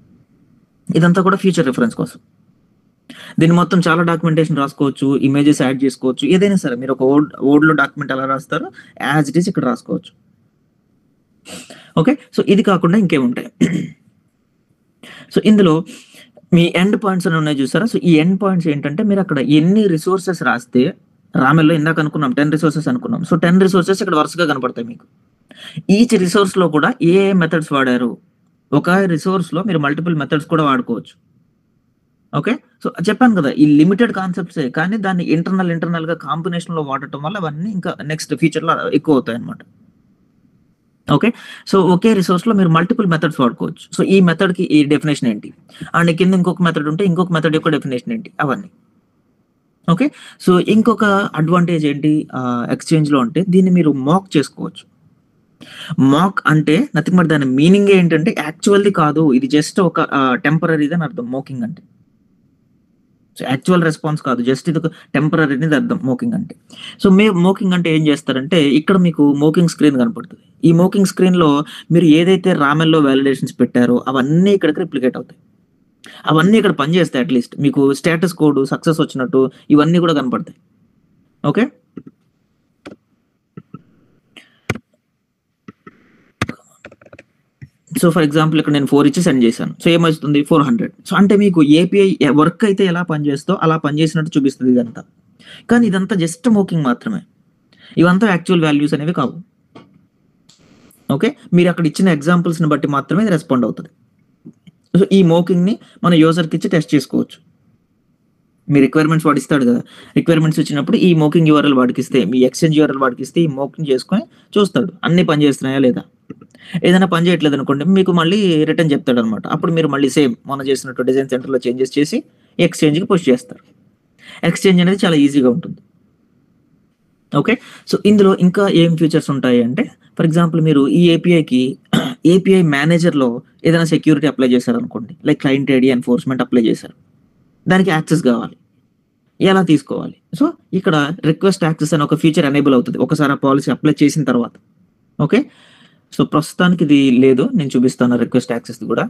ఇదంతా కూడా ఫ్యూచర్ రిఫరెన్స్ కోసం దీన్ని మొత్తం చాలా డాక్యుమెంటేషన్ రాసుకోవచ్చు ఇమేజెస్ యాడ్ చేసుకోవచ్చు ఏదైనా సరే మీరు ఒక ఓల్డ్ ఓల్డ్ లో డాక్యుమెంట్ ఎలా రాస్తారో యాజ్ ఇట్ ఈస్ ఇక్కడ రాసుకోవచ్చు ఓకే సో ఇది కాకుండా ఇంకేముంటాయి సో ఇందులో మీ ఎండ్ పాయింట్స్ అని ఉన్నాయి చూసారా సో ఈ ఎండ్ పాయింట్స్ ఏంటంటే మీరు అక్కడ ఎన్ని రిసోర్సెస్ రాస్తే రామెల్లో ఇందాక అనుకున్నాం టెన్ రిసోర్సెస్ అనుకున్నాం సో టెన్ రిసోర్సెస్ ఇక్కడ వరుసగా కనపడతాయి మీకు ఈచ్ రిసోర్స్ లో కూడా ఏ ఏ మెథడ్స్ వాడారు ఒక రిసోర్స్ లో మీరు మల్టిపుల్ మెథడ్స్ కూడా వాడుకోవచ్చు ఓకే సో చెప్పాను కదా ఈ లిమిటెడ్ కాన్సెప్ట్సే కానీ దాన్ని ఇంటర్నల్ ఇంటర్నల్ గా కాంబినేషన్ లో వాడటం వల్ల అవన్నీ ఇంకా నెక్స్ట్ ఫ్యూచర్ లో ఎక్కువ అవుతాయి అనమాట ఓకే సో ఒకే రిసోర్స్ లో మీరు మల్టిపుల్ మెథడ్స్ వాడుకోవచ్చు సో ఈ మెథడ్ కి ఈ డెఫినేషన్ ఏంటి అండ్ కింద ఇంకొక మెథడ్ ఉంటే ఇంకొక మెథడ్ యొక్క డెఫినేషన్ ఏంటి అవన్నీ ఓకే సో ఇంకొక అడ్వాంటేజ్ ఏంటి ఎక్స్చేంజ్ లో అంటే దీన్ని మీరు మాక్ చేసుకోవచ్చు మాక్ అంటే నథింగ్ బట్ దాని మీనింగ్ ఏంటంటే యాక్చువల్ది కాదు ఇది జస్ట్ ఒక టెంపరీది అని అర్థం మోకింగ్ అంటే సో యాక్చువల్ రెస్పాన్స్ కాదు జస్ట్ ఇది ఒక టెంపరీ అనేది అర్థం మోకింగ్ అంటే సో మే మోకింగ్ అంటే ఏం చేస్తారంటే ఇక్కడ మీకు మోకింగ్ స్క్రీన్ కనపడుతుంది ఈ మోకింగ్ స్క్రీన్ లో మీరు ఏదైతే రామెల్లో వ్యాలిడేషన్స్ పెట్టారో అవన్నీ ఇక్కడికి రిప్లికేట్ అవుతాయి అవన్నీ ఇక్కడ పనిచేస్తాయి అట్లీస్ట్ మీకు స్టేటస్ కోడ్ సక్సెస్ వచ్చినట్టు ఇవన్నీ కూడా కనపడతాయి ఓకే సో ఫర్ ఎగ్జాంపుల్ ఇక్కడ నేను ఫోర్ ఇచ్చి సెండ్ చేశాను సో ఏమవుతుంది ఫోర్ హండ్రెడ్ సో అంటే మీకు ఏపీఐ వర్క్ అయితే ఎలా పనిచేస్తో అలా పనిచేసినట్టు చూపిస్తుంది ఇదంతా కానీ ఇదంతా జస్ట్ మోకింగ్ మాత్రమే ఇవంతా యాక్చువల్ వాల్యూస్ అనేవి కావు ఓకే మీరు అక్కడ ఇచ్చిన ఎగ్జాంపుల్స్ని బట్టి మాత్రమే ఇది రెస్పాండ్ అవుతుంది సో ఈ మోకింగ్ని మన యూజర్కి ఇచ్చి టెస్ట్ చేసుకోవచ్చు మీ రిక్వైర్మెంట్స్ వాడు ఇస్తాడు కదా రిక్వైర్మెంట్స్ ఇచ్చినప్పుడు ఈ మోకింగ్ యూఆర్ఎల్ వాడికి ఇస్తే మీ ఎక్స్చేంజ్ యూఆర్ఎల్ వాడికి ఇస్తే ఈ మోకింగ్ చేసుకొని చూస్తాడు అన్ని పని చేస్తున్నాయా లేదా ఏదైనా పని చేయట్లేదు అనుకోండి మీకు మళ్ళీ రిటర్న్ చెప్తాడు అనమాట అప్పుడు మీరు మళ్ళీ సేమ్ మనం చేసినట్టు డిజైన్ సెంటర్లో చేంజెస్ చేసి ఎక్స్చేంజ్కి పుష్ చేస్తారు ఎక్స్చేంజ్ అనేది చాలా ఈజీగా ఉంటుంది ఓకే సో ఇందులో ఇంకా ఏం ఫీచర్స్ ఉంటాయి అంటే ఫర్ ఎగ్జాంపుల్ మీరు ఈ ఏపీఐకి ఏపీఐ మేనేజర్లో ఏదైనా సెక్యూరిటీ అప్లై చేశారు అనుకోండి like client ID enforcement apply చేశారు దానికి యాక్సెస్ కావాలి ఎలా తీసుకోవాలి సో ఇక్కడ రిక్వెస్ట్ యాక్సెస్ అని ఒక ఫీచర్ ఎనేబుల్ అవుతుంది ఒకసారి ఆ పాలసీ అప్లై చేసిన తర్వాత ఓకే సో ప్రస్తుతానికి ఇది లేదు నేను చూపిస్తాను రిక్వెస్ట్ యాక్సెస్ కూడా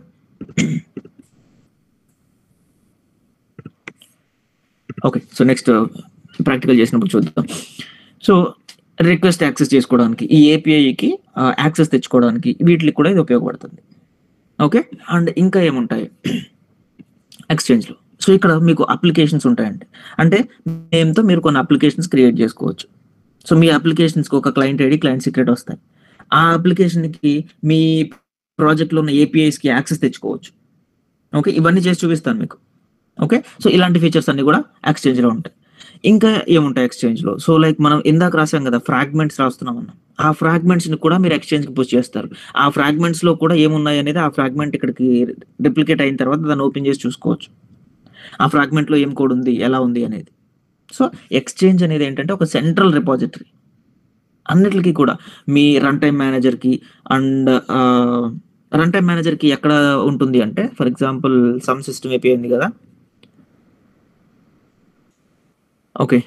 ఓకే సో నెక్స్ట్ ప్రాక్టికల్ చేసినప్పుడు చూద్దాం సో రిక్వెస్ట్ యాక్సెస్ చేసుకోవడానికి ఈ ఏపీఐకి యాక్సెస్ తెచ్చుకోవడానికి వీటికి కూడా ఇది ఉపయోగపడుతుంది ఓకే అండ్ ఇంకా ఏముంటాయి ఎక్స్చేంజ్లో సో ఇక్కడ మీకు అప్లికేషన్స్ ఉంటాయండి అంటే నేమ్తో మీరు కొన్ని అప్లికేషన్స్ క్రియేట్ చేసుకోవచ్చు సో మీ అప్లికేషన్స్కి ఒక క్లయింట్ ఐడి క్లయింట్ సీక్రెట్ వస్తాయి ఆ అప్లికేషన్కి మీ ప్రాజెక్ట్లో ఉన్న ఏపీఐస్కి యాక్సెస్ తెచ్చుకోవచ్చు ఓకే ఇవన్నీ చేసి చూపిస్తాను మీకు ఓకే సో ఇలాంటి ఫీచర్స్ అన్ని కూడా ఎక్స్చేంజ్లో ఉంటాయి ఇంకా ఏముంటాయి ఎక్స్చేంజ్లో సో లైక్ మనం ఇందాక రాసాం కదా ఫ్రాగ్మెంట్స్ రాస్తున్నాం అన్నాం ఆ ఫ్రాగ్మెంట్స్ని కూడా మీరు ఎక్స్చేంజ్కి పుష్ చేస్తారు ఆ ఫ్రాగ్మెంట్స్లో కూడా ఏమున్నాయి అనేది ఆ ఫ్రాగ్మెంట్ ఇక్కడికి రిప్లికేట్ అయిన తర్వాత దాన్ని ఓపెన్ చేసి చూసుకోవచ్చు ఆ ఫ్రాగ్మెంట్లో ఏం కోడ్ ఉంది ఎలా ఉంది అనేది సో ఎక్స్చేంజ్ అనేది ఏంటంటే ఒక సెంట్రల్ రిపాజిటరీ అన్నిటికీ కూడా మీ రన్ టైమ్ మేనేజర్కి అండ్ రన్ టైమ్ మేనేజర్కి ఎక్కడ ఉంటుంది అంటే for example some system API ఉంది కదా ఓకే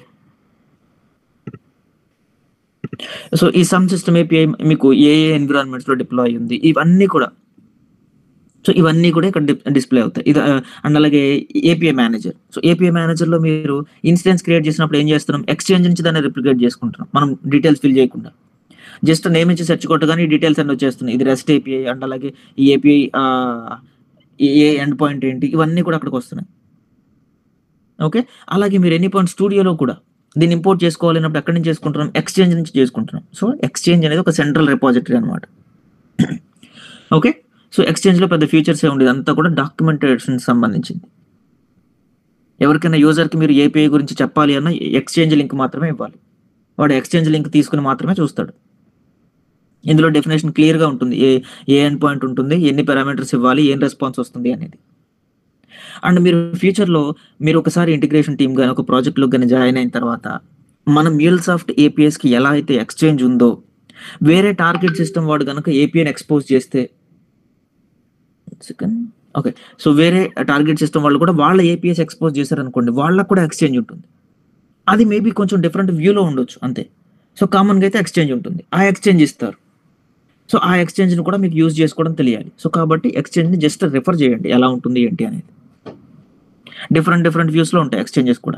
సో ఈ సమ్ సిస్టమ్ ఏపీఐ మీకు ఏ ఏ ఎన్విరాన్మెంట్స్ లో డిప్లాయ్ ఉంది ఇవన్నీ కూడా సో ఇవన్నీ కూడా ఇక్కడ డిస్ప్లే అవుతాయి ఇది అండ్ అలాగే API manager so API manager లో మీరు ఇన్సిడెంట్స్ క్రియేట్ చేసినప్పుడు ఏం చేస్తున్నాం ఎక్స్చేంజ్ నుంచి దాన్ని రిప్లికేట్ చేసుకుంటున్నాం మనం డీటెయిల్స్ ఫిల్ చేయకుండా జస్ట్ నేమ్ ఇచ్చి సెర్చ్ కొట్టగానే ఈ డీటెయిల్స్ అన్ని వచ్చేస్తున్నాయి ఇది రెస్ట్ ఏపీఐ అండ్ అలాగే ఈ ఏపీఐ ఏ ఎండ్ పాయింట్ ఏంటి ఇవన్నీ కూడా అక్కడికి వస్తున్నాయి ఓకే అలాగే మీరు ఎనీ పాయింట్ స్టూడియోలో కూడా దీన్ని ఇంపోర్ట్ చేసుకోవాలన్నప్పుడు ఎక్కడి నుంచి చేసుకుంటున్నాం ఎక్స్చేంజ్ నుంచి చేసుకుంటున్నాం సో ఎక్స్చేంజ్ అనేది ఒక సెంట్రల్ రిపాజిటరీ అనమాట ఓకే సో ఎక్స్చేంజ్లో పెద్ద ఫీచర్స్ ఏ ఉండేది అంతా కూడా డాక్యుమెంటేషన్ సంబంధించింది ఎవరికైనా యూజర్కి మీరు ఏపీఐ గురించి చెప్పాలి అన్న ఎక్స్చేంజ్ లింక్ మాత్రమే ఇవ్వాలి వాడు ఎక్స్చేంజ్ లింక్ తీసుకుని మాత్రమే చూస్తాడు ఇందులో డెఫినేషన్ క్లియర్గా ఉంటుంది ఏ ఏ ఎండ్ పాయింట్ ఉంటుంది ఎన్ని పారామీటర్స్ ఇవ్వాలి ఏం రెస్పాన్స్ వస్తుంది అనేది అండ్ మీరు ఫ్యూచర్లో మీరు ఒకసారి ఇంటిగ్రేషన్ టీమ్ కానీ ఒక ప్రాజెక్ట్లో కానీ జాయిన్ అయిన తర్వాత మన మ్యూల్సాఫ్ట్ ఏపీఎస్కి ఎలా అయితే ఎక్స్చేంజ్ ఉందో వేరే టార్గెట్ సిస్టమ్ వాడు కనుక ఏపీఎన్ ఎక్స్పోజ్ చేస్తే సెకండ్ ఓకే సో వేరే టార్గెట్ సిస్టమ్ వాళ్ళు కూడా వాళ్ళ ఏపీఎస్ ఎక్స్పోజ్ చేశారనుకోండి వాళ్ళకు కూడా ఎక్స్చేంజ్ ఉంటుంది అది మేబీ కొంచెం డిఫరెంట్ వ్యూలో ఉండొచ్చు అంతే సో కామన్గా అయితే ఎక్స్చేంజ్ ఉంటుంది ఆ ఎక్స్చేంజ్ ఇస్తారు సో ఆ ఎక్స్చేంజ్ని కూడా మీకు యూజ్ చేసుకోవడం తెలియాలి సో కాబట్టి ఎక్స్చేంజ్ని జస్ట్ రిఫర్ చేయండి ఎలా ఉంటుంది ఏంటి అనేది డిఫరెంట్ డిఫరెంట్ వ్యూస్లో ఉంటాయి ఎక్స్చేంజెస్ కూడా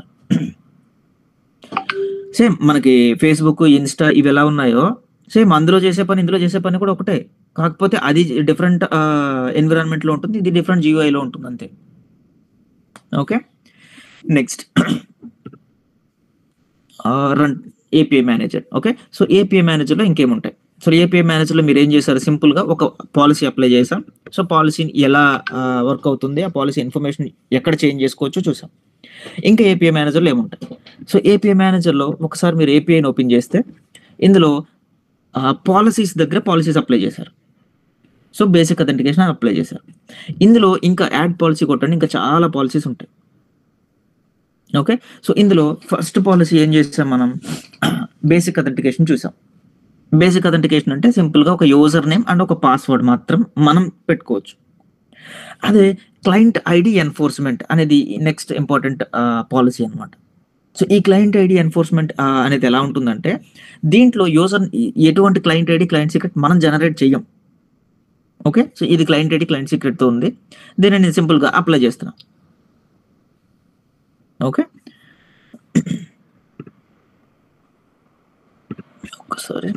సేమ్ మనకి ఫేస్బుక్ ఇన్స్టా ఇవి ఎలా ఉన్నాయో సేమ్ అందులో చేసే పని ఇందులో చేసే పని కూడా ఒకటే కాకపోతే అది డిఫరెంట్ ఎన్విరాన్మెంట్లో ఉంటుంది ఇది డిఫరెంట్ జియోఐలో ఉంటుంది అంతే okay next run API manager okay so API మేనేజర్లో ఇంకేముంటాయి సో ఏపీఐ మేనేజర్లో మీరు ఏం చేశారు సింపుల్గా ఒక పాలసీ అప్లై చేసాం సో పాలసీని ఎలా వర్క్ అవుతుంది ఆ పాలసీ ఇన్ఫర్మేషన్ ఎక్కడ చేంజ్ చేసుకోవచ్చో చూసాం ఇంకా ఏపీఐ మేనేజర్లో ఏముంటాయి సో ఏపీఐ మేనేజర్లో ఒకసారి మీరు ఏపీఐని ఓపెన్ చేస్తే ఇందులో పాలసీస్ దగ్గర పాలసీస్ అప్లై చేశారు సో బేసిక్ అథెంటికేషన్ అప్లై చేశారు ఇందులో ఇంకా యాడ్ పాలసీ కొట్టండి ఇంకా చాలా పాలసీస్ ఉంటాయి ఓకే సో ఇందులో ఫస్ట్ పాలసీ ఏం చేసాం మనం బేసిక్ అథెంటికేషన్ చూసాం బేసిక్ అథెంటికేషన్ అంటే సింపుల్గా ఒక యూజర్ నేమ్ అండ్ ఒక పాస్వర్డ్ మాత్రం మనం పెట్టుకోవచ్చు అదే క్లయింట్ ఐడి ఎన్ఫోర్స్మెంట్ అనేది నెక్స్ట్ ఇంపార్టెంట్ పాలసీ అనమాట సో ఈ క్లయింట్ ఐడి ఎన్ఫోర్స్మెంట్ అనేది ఎలా ఉంటుందంటే దీంట్లో యూజర్ ఎటువంటి క్లయింట్ ఐడి క్లయింట్ సీక్రెట్ మనం జనరేట్ చెయ్యం ఓకే సో ఇది క్లయింట్ ఐడి క్లయింట్ సీక్రెట్తో ఉంది దీన్ని నేను సింపుల్గా అప్లై చేస్తున్నాను ఓకే ఒక్కసారి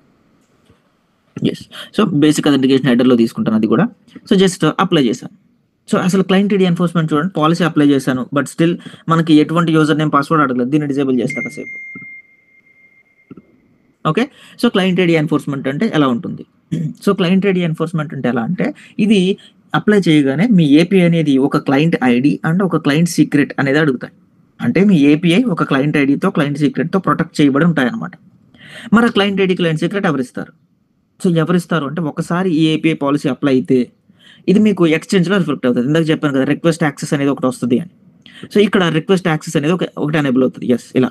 ఎస్ సో బేసిక్ అథెంటికేషన్ హెడర్లో తీసుకుంటాను అది కూడా సో జస్ట్ అప్లై చేశాను సో అసలు క్లయింట్ ఐడి ఎన్ఫోర్స్మెంట్ చూడండి పాలసీ అప్లై చేశాను బట్ స్టిల్ మనకి ఎటువంటి యూజర్ నేమ్ పాస్వర్డ్ అడగలేదు దీన్ని డిజేబుల్ చేస్తా కాసేపు okay so client ID enforcement అంటే ఎలా ఉంటుంది సో క్లయింట్ ఐడి ఎన్ఫోర్స్మెంట్ అంటే ఎలా అంటే ఇది అప్లై చేయగానే మీ ఏపీఐ అనేది ఒక క్లయింట్ ఐడి అండ్ ఒక క్లయింట్ సీక్రెట్ అనేది అడుగుతాయి అంటే మీ ఏపీఐ ఒక క్లయింట్ ఐడితో క్లయింట్ సీక్రెట్తో ప్రొటెక్ట్ చేయబడి ఉంటాయి అనమాట మరి ఆ క్లయింట్ ఐడి క్లయింట్ సీక్రెట్ ఎవరిస్తారు సో ఎవరిస్తారు అంటే ఒకసారి ఈ ఏపీఐ పాలసీ అప్లై అయితే ఇది మీకు ఎక్స్చేంజ్లో రిఫ్లెక్ట్ అవుతుంది ఇందాక చెప్పాను కదా రిక్వెస్ట్ యాక్సెస్ అనేది ఒకటి వస్తుంది అని సో ఇక్కడ రిక్వెస్ట్ యాక్సెస్ అనేది ఒక ఒకటి ఎనేబుల్ అవుతుంది ఎస్ ఇలా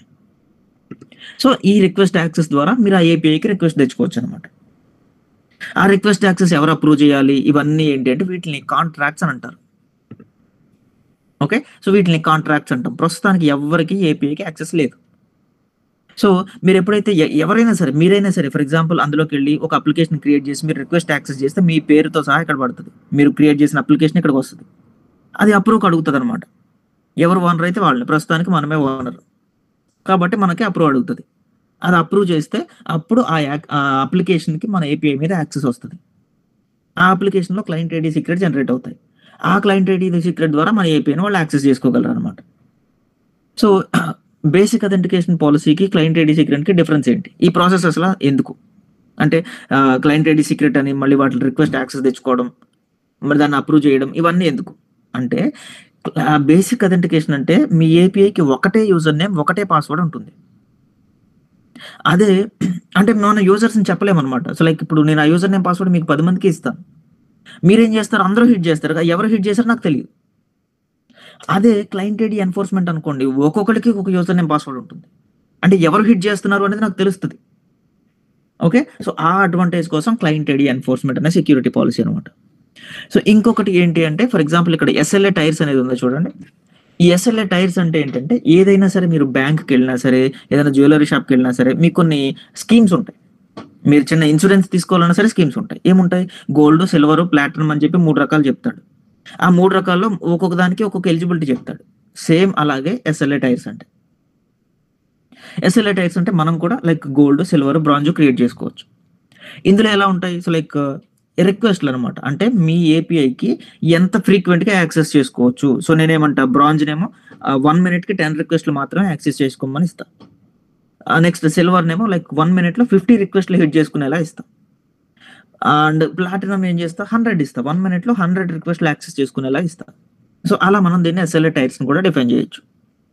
సో ఈ రిక్వెస్ట్ యాక్సెస్ ద్వారా మీరు ఆ ఏపీఐకి రిక్వెస్ట్ తెచ్చుకోవచ్చు అనమాట ఆ రిక్వెస్ట్ యాక్సెస్ ఎవరు అప్రూవ్ చేయాలి ఇవన్నీ ఏంటి అంటే వీటిని కాంట్రాక్ట్స్ అని అంటారు ఓకే సో వీటిని కాంట్రాక్ట్స్ అంటాం ప్రస్తుతానికి ఎవరికి ఏపీఐకి యాక్సెస్ లేదు సో మీరు ఎప్పుడైతే ఎ- ఎవరైనా సరే మీరైనా సరే ఫర్ ఎగ్జాంపుల్ అందులోకి వెళ్ళి ఒక అప్లికేషన్ క్రియేట్ చేసి మీరు రిక్వెస్ట్ యాక్సెస్ చేస్తే మీ పేరుతో సహా ఇక్కడ పడుతుంది మీరు క్రియేట్ చేసిన అప్లికేషన్ ఇక్కడికి వస్తుంది అది అప్రూవ్ అడుగుతుంది అనమాట ఎవరు ఓనర్ అయితే వాళ్ళని ప్రస్తుతానికి మనమే ఓనర్ కాబట్టి మనకి అప్రూవ్ అడుగుతుంది అది అప్రూవ్ చేస్తే అప్పుడు ఆ యాక్ ఆ అప్లికేషన్కి మన ఏపీఐ మీద యాక్సెస్ వస్తుంది ఆ అప్లికేషన్లో క్లయింట్ ఐడి సీక్రెట్ జనరేట్ అవుతాయి ఆ క్లయింట్ ఐడి సీక్రెట్ ద్వారా మన ఏపీఐని వాళ్ళు యాక్సెస్ చేసుకోగలరు అనమాట సో బేసిక్ అథెంటికేషన్ పాలసీకి క్లయింట్ ఐడి సీక్రెట్కి డిఫరెన్స్ ఏంటి ఈ ప్రాసెస్ అసలు ఎందుకు అంటే క్లయింట్ ఐడి సీక్రెట్ అని మళ్ళీ వాటి రిక్వెస్ట్ యాక్సెస్ తెచ్చుకోవడం మరి దాన్ని అప్రూవ్ చేయడం ఇవన్నీ ఎందుకు అంటే బేసిక్ అథెంటికేషన్ అంటే మీ ఏపీఐకి ఒకటే యూజర్ నేమ్ ఒకటే పాస్వర్డ్ ఉంటుంది అదే అంటే మన యూజర్స్ని చెప్పలేమన్నమాట సో లైక్ ఇప్పుడు నేను ఆ యూజర్ నేమ్ పాస్వర్డ్ మీకు పది మందికి ఇస్తాను మీరేం చేస్తారు అందరూ హిట్ చేస్తారు కదా, ఎవరు హిట్ చేస్తారో నాకు తెలియదు అదే క్లయింట్ ఐడి ఎన్ఫోర్స్మెంట్ అనుకోండి ఒక్కొక్కరికి ఒక యూజర్ నేమ్ పాస్వర్డ్ ఉంటుంది అంటే ఎవరు హిట్ చేస్తున్నారు అనేది నాకు తెలుస్తుంది ఓకే సో ఆ అడ్వాంటేజ్ కోసం క్లయింట్ ఐడి ఎన్ఫోర్స్మెంట్ అనే సెక్యూరిటీ పాలసీ అనమాట సో ఇంకొకటి ఏంటి అంటే ఫర్ ఎగ్జాంపుల్ ఇక్కడ ఎస్ఎల్ఏ టైర్స్ అనేది ఉందో చూడండి ఈ ఎస్ఎల్ఏ టైర్స్ అంటే ఏంటంటే ఏదైనా సరే మీరు బ్యాంక్కి వెళ్ళినా సరే ఏదైనా జ్యువెలరీ షాప్కి వెళ్ళినా సరే మీకు కొన్ని స్కీమ్స్ ఉంటాయి మీరు చిన్న ఇన్సూరెన్స్ తీసుకోవాలన్నా సరే స్కీమ్స్ ఉంటాయి ఏముంటాయి గోల్డ్ సిల్వర్ ప్లాటినం అని చెప్పి మూడు రకాలు చెప్తాడు ఆ మూడు రకాల్లో ఒక్కొక్క దానికి ఒక్కొక్క ఎలిజిబిలిటీ చెప్తాడు సేమ్ అలాగే ఎస్ఎల్ఏ టైర్స్ అంటే ఎస్ఎల్ఏ టైర్స్ అంటే మనం కూడా like gold silver bronze create చేసుకోవచ్చు ఇందులో ఎలా ఉంటాయి సో లైక్ రిక్వెస్ట్లు అనమాట అంటే మీ ఏపీఐకి ఎంత ఫ్రీక్వెంట్గా యాక్సెస్ చేసుకోవచ్చు సో నేనేమంటా బ్రాంజ్నేమో వన్ మినిట్కి టెన్ రిక్వెస్ట్లు మాత్రమే యాక్సెస్ చేసుకోమని ఇస్తా నెక్స్ట్ సిల్వర్నేమో లైక్ వన్ మినిట్లో ఫిఫ్టీ రిక్వెస్ట్లు హిట్ చేసుకునేలా ఇస్తా అండ్ ప్లాటినం ఏం చేస్తా హండ్రెడ్ ఇస్తా వన్ మినిట్లో హండ్రెడ్ రిక్వెస్ట్లు యాక్సెస్ చేసుకునేలా ఇస్తా సో అలా మనం దీన్ని ఎస్ఎల్ఏ టైర్స్ని కూడా డిఫైన్ చేయొచ్చు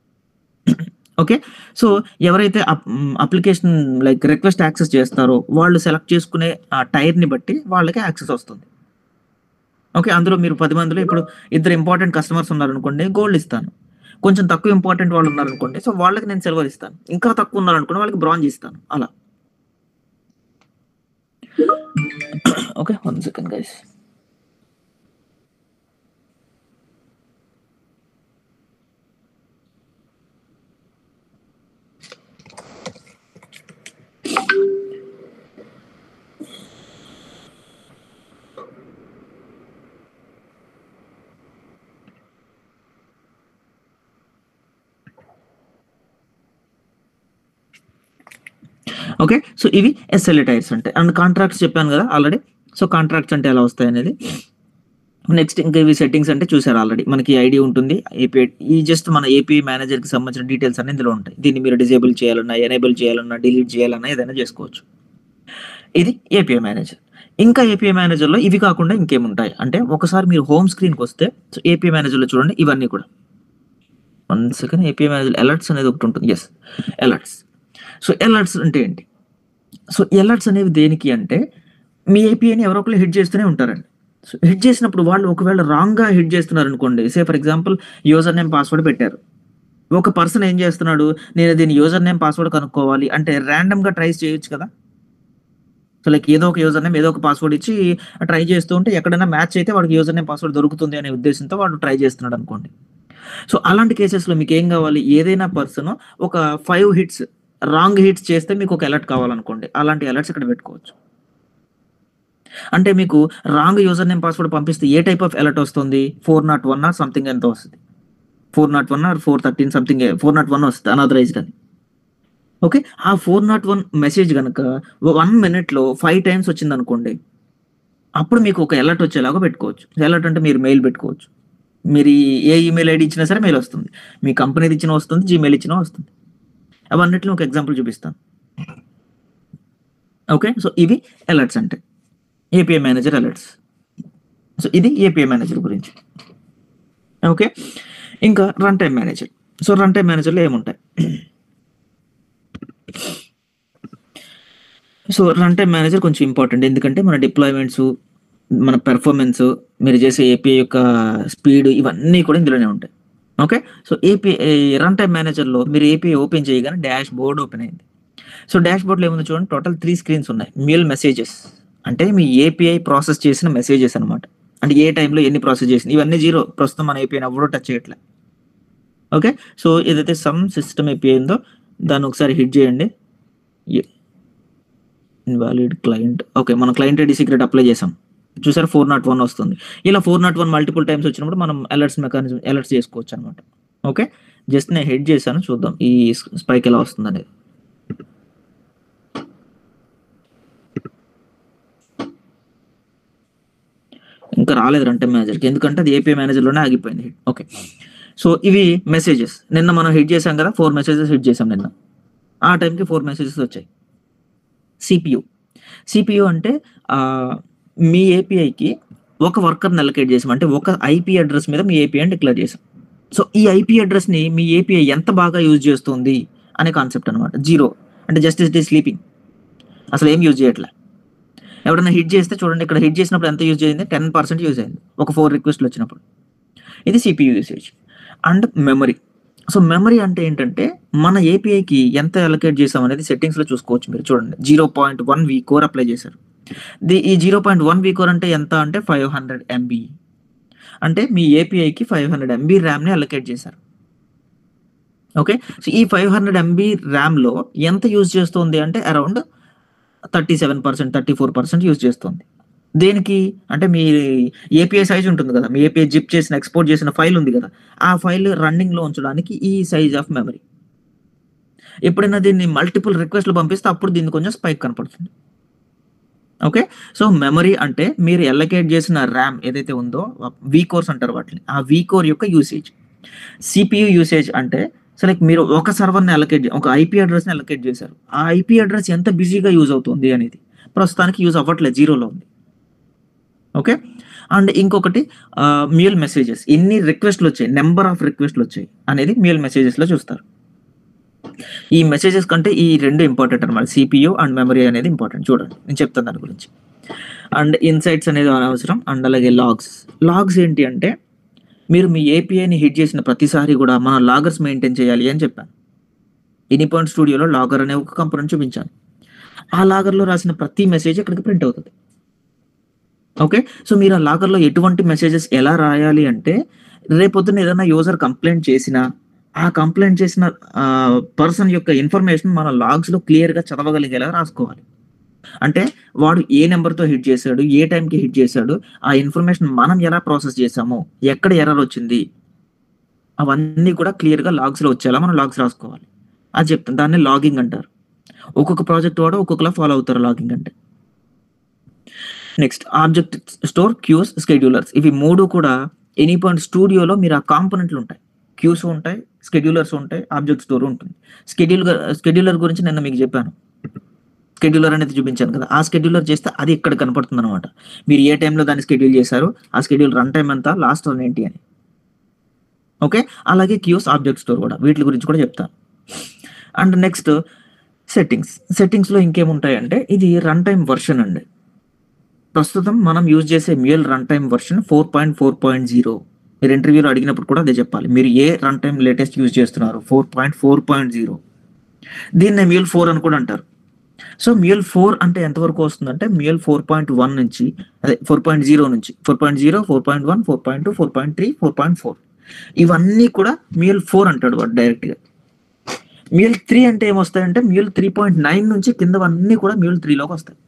ఓకే సో ఎవరైతే అప్లికేషన్ లైక్ రిక్వెస్ట్ యాక్సెస్ చేస్తారో వాళ్ళు సెలెక్ట్ చేసుకునే ఆ టైర్ని బట్టి వాళ్ళకి యాక్సెస్ వస్తుంది ఓకే అందులో మీరు పది మందిలో ఇప్పుడు ఇద్దరు ఇంపార్టెంట్ కస్టమర్స్ ఉన్నారనుకోండి గోల్డ్ ఇస్తాను కొంచెం తక్కువ ఇంపార్టెంట్ వాళ్ళు ఉన్నారనుకోండి సో వాళ్ళకి నేను సిల్వర్ ఇస్తాను ఇంకా తక్కువ ఉన్నారనుకోండి వాళ్ళకి బ్రాంజ్ ఇస్తాను అలా okay one second guys okay so ఇవి ఎస్ఎల్ఏ టైర్స్ అంటే అండ్ కాంట్రాక్ట్స్ చెప్పాను కదా ఆల్రెడీ సో కాంట్రాక్ట్స్ అంటే ఎలా వస్తాయి అనేది నెక్స్ట్ ఇంకా ఇవి సెట్టింగ్స్ అంటే చూసారు ఆల్రెడీ మనకి ఐడి ఉంటుంది ఏపీ ఈ జస్ట్ మన ఏపీ మేనేజర్కి సంబంధించిన డీటెయిల్స్ అన్ని ఇందులో ఉంటాయి దీన్ని మీరు డిజేబుల్ చేయాలన్నా ఎనేబుల్ చేయాలన్నా డిలీట్ చేయాలన్నా ఏదైనా చేసుకోవచ్చు ఇది ఏపీఐ మేనేజర్ ఇంకా ఏపీఐ మేనేజర్లో ఇవి కాకుండా ఇంకేముంటాయి అంటే ఒకసారి మీరు హోమ్ స్క్రీన్కి వస్తే సో ఏపీఐ మేనేజర్లో చూడండి ఇవన్నీ కూడా one second API manager alerts అనేది ఒకటి ఉంటుంది ఎస్ అలర్ట్స్ సో అలర్ట్స్ అంటే ఏంటి సో అలర్ట్స్ అనేవి దేనికి అంటే మీ ఏపీఐని ఎవరో ఒకరు హిట్ చేస్తూనే ఉంటారండి సో హిట్ చేసినప్పుడు వాళ్ళు ఒకవేళ రాంగ్గా హిట్ చేస్తున్నారు అనుకోండి say for example user name password పెట్టారు ఒక పర్సన్ ఏం చేస్తున్నాడు నేను దీని యూజర్ నేమ్ పాస్వర్డ్ కనుక్కోవాలి అంటే ర్యాండమ్గా ట్రైస్ చేయొచ్చు కదా సో లైక్ ఏదో ఒక యూజర్ నేమ్ ఏదో ఒక పాస్వర్డ్ ఇచ్చి ట్రై చేస్తూ ఉంటే ఎక్కడైనా మ్యాచ్ అయితే వాడికి యూజర్ నేమ్ పాస్వర్డ్ దొరుకుతుంది అనే ఉద్దేశంతో వాడు ట్రై చేస్తున్నాడు అనుకోండి సో అలాంటి కేసెస్లో మీకు ఏం కావాలి ఏదైనా పర్సన్ ఒక ఫైవ్ హిట్స్ రాంగ్ హిట్స్ చేస్తే మీకు ఒక అలర్ట్ కావాలనుకోండి అలాంటి అలర్ట్స్ ఇక్కడ పెట్టుకోవచ్చు అంటే మీకు రాంగ్ యూజర్ నేమ్ పాస్వర్డ్ పంపిస్తే ఏ టైప్ ఆఫ్ అలర్ట్ వస్తుంది four naught one or something ఎంత వస్తుంది four naught one or four thirteen something four naught one వస్తుంది అనాథరైజ్ కానీ ఓకే ఆ ఫోర్ నాట్ వన్ మెసేజ్ కనుక వన్ మినిట్లో ఫైవ్ టైమ్స్ వచ్చింది అనుకోండి అప్పుడు మీకు ఒక అలర్ట్ వచ్చేలాగా పెట్టుకోవచ్చు అలర్ట్ అంటే మీరు మెయిల్ పెట్టుకోవచ్చు మీరు ఈ- ఏ ఈమెయిల్ ఐడి ఇచ్చినా సరే మెయిల్ వస్తుంది మీ కంపెనీది ఇచ్చిన వస్తుంది జీమెయిల్ ఇచ్చినా వస్తుంది అవన్నిటిని ఒక ఎగ్జాంపుల్ చూపిస్తాను ఓకే సో ఇవి అలర్ట్స్ అంటే ఏపీఐ మేనేజర్ అలర్ట్స్ సో ఇది ఏపీఐ మేనేజర్ గురించి ఓకే ఇంకా run time manager so run time మేనేజర్లో ఏముంటాయి సో రన్ టైం మేనేజర్ కొంచెం ఇంపార్టెంట్ ఎందుకంటే మన డిప్లాయ్మెంట్స్ మన పెర్ఫార్మెన్స్ మీరు చేసే ఏపీఐ యొక్క స్పీడ్ ఇవన్నీ కూడా ఇందులోనే ఉంటాయి okay so API run time మేనేజర్లో మీరు ఏపీఐ ఓపెన్ చేయగానే డాష్ బోర్డ్ ఓపెన్ అయింది సో డాష్ బోర్డ్లో ఏముంది చూడండి టోటల్ త్రీ స్క్రీన్స్ ఉన్నాయి మెయిల్ మెసేజెస్ అంటే మీ ఏపీఐ ప్రాసెస్ చేసిన మెసేజెస్ అనమాట అంటే ఏ టైంలో ఎన్ని ప్రాసెస్ చేసింది ఇవన్నీ జీరో ప్రస్తుతం మన ఏపీఐ ఎవరో టచ్ చేయట్లే ఓకే సో ఏదైతే సమ్ సిస్టమ్ ఏపీఐ ఉందో దాన్ని ఒకసారి హిట్ చేయండి ఇన్వాలిడ్ క్లయింట్ ఓకే మనం క్లయింట్ ఐడి సీక్రెట్ అప్లై చేసాం చూసారు ఫోర్ నాట్ వన్ వస్తుంది ఇలా four naught one multiple times వచ్చినప్పుడు మనం అలర్ట్స్ మెకానిజం అలర్ట్స్ చేసుకోవచ్చు అనమాట ఓకే జస్ట్ నేను హెడ్ చేశాను చూద్దాం ఈ స్పైక్ ఎలా వస్తుంది అనేది ఇంకా రాలేదు రంటే మేనేజర్కి ఎందుకంటే అది ఏపీ మేనేజర్లోనే ఆగిపోయింది హిట్ ఓకే సో ఇవి మెసేజెస్ నిన్న మనం హిట్ చేసాం కదా ఫోర్ మెసేజెస్ హిట్ చేసాం నిన్న ఆ టైంకి ఫోర్ మెసేజెస్ వచ్చాయి సిపియు సిపియు అంటే ఆ, మీ ఏపీఐకి ఒక వర్కర్ని అలొకేట్ చేసాం అంటే ఒక ఐపీ అడ్రస్ మీద మీ ఏపీఐని డిక్లేర్ చేసాం సో ఈ ఐపీ అడ్రస్ని మీ ఏపీఐ ఎంత బాగా యూజ్ చేస్తుంది అనే కాన్సెప్ట్ అనమాట జీరో అంటే జస్ట్ ఇట్ ఈ స్లీపింగ్ అసలు ఏం యూజ్ చేయట్లే ఎవరైనా హిట్ చేస్తే చూడండి ఇక్కడ హిట్ చేసినప్పుడు ఎంత యూజ్ అయింది టెన్ పర్సెంట్ యూజ్ అయింది ఒక ఫోర్ రిక్వెస్ట్లు వచ్చినప్పుడు ఇది CPU usage and memory so memory అంటే ఏంటంటే మన ఏపీఐకి ఎంత అలొకేట్ చేసాం అనేది సెట్టింగ్స్లో చూసుకోవచ్చు మీరు చూడండి zero point one vCore apply చేశారు ది ఈ zero point one vCore అంటే ఎంత అంటే ఫైవ్ హండ్రెడ్ ఎంబీ అంటే మీ ఏపీఐకి ఫైవ్ హండ్రెడ్ ఎంబీ ర్యామ్ని అలొకేట్ చేశారు ఓకే సో ఈ ఫైవ్ హండ్రెడ్ ఎంబీ ర్యామ్లో ఎంత యూజ్ చేస్తుంది అంటే around thirty seven percent thirty four percent use చేస్తుంది దేనికి అంటే మీ ఏపీఐ సైజ్ ఉంటుంది కదా మీ ఏపీఐ జిప్ చేసిన ఎక్స్పోర్ట్ చేసిన ఫైల్ ఉంది కదా ఆ ఫైల్ రన్నింగ్లో ఉంచడానికి ఈ సైజ్ ఆఫ్ మెమరీ ఎప్పుడైనా దీన్ని మల్టిపుల్ రిక్వెస్ట్లు పంపిస్తే అప్పుడు దీన్ని కొంచెం స్పైక్ కనపడుతుంది ఓకే సో మెమరీ అంటే మీరు ఎల్లకేట్ చేసిన ర్యామ్ ఏదైతే ఉందో వీ కోర్స్ అంటారు వాటిని ఆ వీ కోర్ యొక్క యూసేజ్ సిపియు యూసేజ్ అంటే సో లైక్ మీరు ఒక సర్వర్ని అలకేట్ ఒక ఐపీ అడ్రస్ని అలకేట్ చేశారు ఆ ఐపీ అడ్రస్ ఎంత బిజీగా యూజ్ అవుతుంది అనేది ప్రస్తుతానికి యూజ్ అవ్వట్లేదు జీరోలో ఉంది ఓకే అండ్ ఇంకొకటి మ్యూల్ మెసేజెస్ ఎన్ని రిక్వెస్ట్లు వచ్చాయి నెంబర్ ఆఫ్ రిక్వెస్ట్లు వచ్చాయి అనేది మ్యూల్ మెసేజెస్లో చూస్తారు ఈ మెసేజెస్ కంటే ఈ రెండు ఇంపార్టెంట్ అనమాట సిపియు అండ్ మెమరీ అనేది ఇంపార్టెంట్ చూడండి నేను చెప్తాను దాని గురించి అండ్ ఇన్సైట్స్ అనేది అనవసరం అండ్ అలాగే లాగ్స్ లాగ్స్ ఏంటి అంటే మీరు మీ ఏపీఐని హిట్ చేసిన ప్రతిసారి కూడా మన లాగర్స్ మెయింటైన్ చేయాలి అని చెప్పాను ఎనీపాయింట్ స్టూడియోలో లాగర్ అనే ఒక కంపోనెంట్ చూపించాను ఆ లాగర్లో రాసిన ప్రతి మెసేజ్ ఇక్కడికి ప్రింట్ అవుతుంది ఓకే సో మీరు ఆ లాగర్లో ఎటువంటి మెసేజెస్ ఎలా రాయాలి అంటే రేపొద్దున ఏదైనా యూజర్ కంప్లైంట్ చేసినా ఆ కంప్లైంట్ చేసిన పర్సన్ యొక్క ఇన్ఫర్మేషన్ మన లాగ్స్ లో క్లియర్ గా చదవగలిగేలా రాసుకోవాలి అంటే వాడు ఏ నెంబర్తో హిట్ చేశాడు ఏ టైంకి హిట్ చేశాడు ఆ ఇన్ఫర్మేషన్ మనం ఎలా ప్రాసెస్ చేసాము ఎక్కడ ఎర్రర్ వచ్చింది అవన్నీ కూడా క్లియర్ గా లాగ్స్ లో వచ్చేలా మనం లాగ్స్ రాసుకోవాలి అది చెప్తాను దాన్ని లాగింగ్ అంటారు ఒక్కొక్క ప్రాజెక్ట్ వాడు ఒక్కొక్కలా ఫాలో అవుతారు లాగింగ్ అంటే next object store queues schedulers ఇవి మూడు కూడా ఎనీ పాయింట్ స్టూడియోలో మీరు ఆ కాంపోనెంట్లు ఉంటాయి క్యూస్ ఉంటాయి స్కెడ్యూలర్స్ ఉంటాయి ఆబ్జెక్ట్ స్టోర్ ఉంటుంది స్కెడ్యూల్ స్కెడ్యూలర్ గురించి నిన్న మీకు చెప్పాను స్కెడ్యూలర్ అనేది చూపించాను కదా ఆ స్కెడ్యూలర్ చేస్తే అది ఇక్కడ కనపడుతుంది అనమాట మీరు ఏ టైంలో దాన్ని స్కెడ్యూల్ చేశారు ఆ స్కెడ్యూల్ రన్ టైం ఎంత లాస్ట్ రన్ ఏంటి అని ఓకే అలాగే క్యూస్ ఆబ్జెక్ట్ స్టోర్ కూడా వీటి గురించి కూడా చెప్తాను అండ్ నెక్స్ట్ సెట్టింగ్స్ సెట్టింగ్స్లో ఇంకేముంటాయంటే ఇది రన్ టైం వర్షన్ అండి ప్రస్తుతం మనం యూజ్ చేసే Mule run time version four point four point zero మీరు ఇంటర్వ్యూలో అడిగినప్పుడు కూడా అదే చెప్పాలి మీరు ఏ రన్ టైం లేటెస్ట్ యూజ్ చేస్తున్నారు four point four point zero దీన్నే మ్యూల్ ఫోర్ అని కూడా అంటారు సో మ్యూల్ ఫోర్ అంటే ఎంతవరకు వస్తుందంటే మ్యూల్ ఫోర్ పాయింట్ వన్ నుంచి అదే ఫోర్ పాయింట్ జీరో నుంచి four point zero four point one four point two four point three four point four ఇవన్నీ కూడా మ్యూల్ ఫోర్ అంటాడు వాడు డైరెక్ట్గా మ్యూల్ త్రీ అంటే ఏమొస్తాయంటే మ్యూల్ త్రీ పాయింట్ నైన్ నుంచి కిందవన్నీ కూడా మ్యూల్ త్రీలోకి వస్తాయి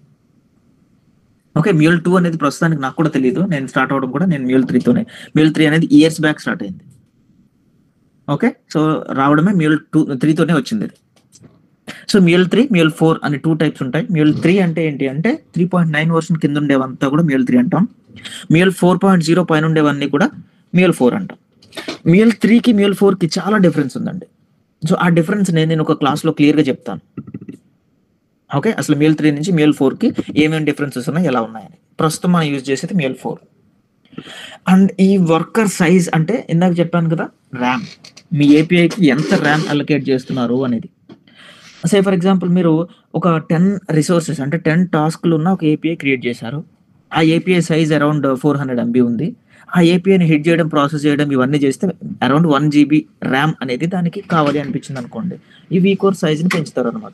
ఓకే మ్యూల్ టూ అనేది ప్రస్తుతానికి నాకు కూడా తెలియదు నేను స్టార్ట్ అవడం కూడా నేను మ్యూల్ త్రీతోనే మ్యూల్ త్రీ అనేది ఇయర్స్ బ్యాక్ స్టార్ట్ అయింది ఓకే సో రావడమే మ్యూల్ టూ త్రీతోనే వచ్చింది ఇది so Mule three Mule four అని టూ టైప్స్ ఉంటాయి మ్యూల్ త్రీ అంటే ఏంటి అంటే త్రీ పాయింట్ నైన్ వర్షన్ కింద ఉండేవంతా కూడా మ్యూల్ త్రీ అంటాం మ్యూల్ ఫోర్ పాయింట్ జీరో పైన ఉండేవన్నీ కూడా మ్యూల్ ఫోర్ అంటాం మ్యూల్ త్రీకి మ్యూల్ ఫోర్కి చాలా డిఫరెన్స్ ఉందండి సో ఆ డిఫరెన్స్ నేను నేను ఒక క్లాస్లో క్లియర్గా చెప్తాను ఓకే అసలు మ్యూల్ త్రీ నుంచి మ్యూల్ ఫోర్కి ఏమేమి డిఫరెన్సెస్ ఉన్నాయి ఎలా ఉన్నాయని ప్రస్తుతం మనం యూజ్ చేసేది మిఎల్ ఫోర్ అండ్ ఈ వర్కర్ సైజ్ అంటే ఇందాక చెప్పాను కదా ర్యామ్ మీ ఏపీఐకి ఎంత ర్యామ్ అలొకేట్ చేస్తున్నారు అనేది సే ఫర్ ఎగ్జాంపుల్ మీరు ఒక టెన్ రిసోర్సెస్ అంటే టెన్ టాస్క్లు ఉన్న ఒక ఏపీఐ క్రియేట్ చేశారు ఆ API size around four hundred MB ఉంది ఆ ఏపీఐని హిట్ చేయడం ప్రాసెస్ చేయడం ఇవన్నీ చేస్తే అరౌండ్ వన్ జీబీ ర్యామ్ అనేది దానికి కావాలి అనిపించింది అనుకోండి ఈ వీ కోర్ సైజ్ని పెంచుతారు అనమాట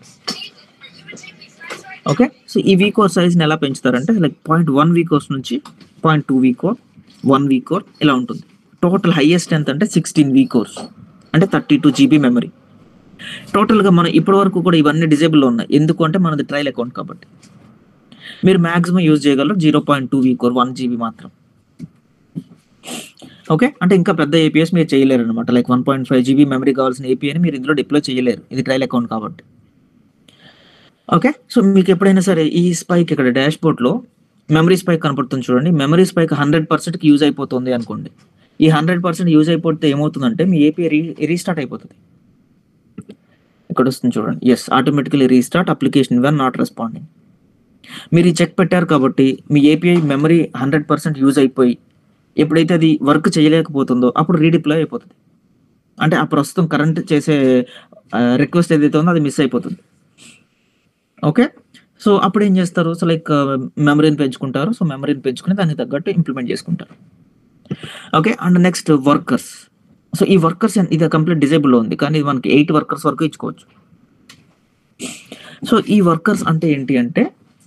ఓకే సో ఈ వీ కోర్ సైజ్ని ఎలా పెంచుతారంటే like point one vCores నుంచి point two vCore one vCore ఇలా ఉంటుంది టోటల్ హైయెస్ట్ ఎంత అంటే సిక్స్టీన్ వీ కోర్స్ అంటే థర్టీ టూ జీబీ మెమరీ టోటల్గా మనం ఇప్పటి వరకు కూడా ఇవన్నీ డిజేబుల్లో ఉన్నాయి ఎందుకు అంటే మనది ట్రయల్ అకౌంట్ కాబట్టి మీరు మ్యాక్సిమం యూజ్ చేయగలరు zero point two vCore one GB మాత్రం ఓకే అంటే ఇంకా పెద్ద ఏపీఎస్ మీరు చేయలేరు అనమాట like one point five GB memory కావాల్సిన ఏపీఐని మీరు ఇందులో డిప్లో చేయలేరు ఇది ట్రయల్ అకౌంట్ కాబట్టి ఓకే సో మీకు ఎప్పుడైనా సరే ఈ స్పైక్ ఇక్కడ డాష్ బోర్డ్లో మెమరీ స్పైక్ కనపడుతుంది చూడండి మెమరీ స్పైక్ హండ్రెడ్ పర్సెంట్కి యూజ్ అయిపోతుంది అనుకోండి ఈ హండ్రెడ్ పర్సెంట్ యూజ్ అయిపోతే ఏమవుతుందంటే మీ ఏపీఐ రీ రీస్టార్ట్ అయిపోతుంది ఇక్కడ వస్తుంది చూడండి ఎస్ automatically restart application when not responding మీరు ఈ చెక్ పెట్టారు కాబట్టి మీ API memory hundred percent use అయిపోయి ఎప్పుడైతే అది వర్క్ చేయలేకపోతుందో అప్పుడు రీడిప్లాయ్ అయిపోతుంది అంటే ఆ ప్రస్తుతం కరెంట్ చేసే రిక్వెస్ట్ ఏదైతే ఉందో అది మిస్ అయిపోతుంది ఓకే సో అప్పుడు ఏం చేస్తారు సో లైక్ మెమరీని పెంచుకుంటారు సో మెమరీని పెంచుకుని దానికి తగ్గట్టు ఇంప్లిమెంట్ చేసుకుంటారు okay and next workers so ఈ వర్కర్స్ ఇది కంప్లీట్ డిజేబుల్లో ఉంది కానీ ఇది మనకి ఎయిట్ వర్కర్స్ వరకు ఇచ్చుకోవచ్చు సో ఈ వర్కర్స్ అంటే ఏంటి అంటే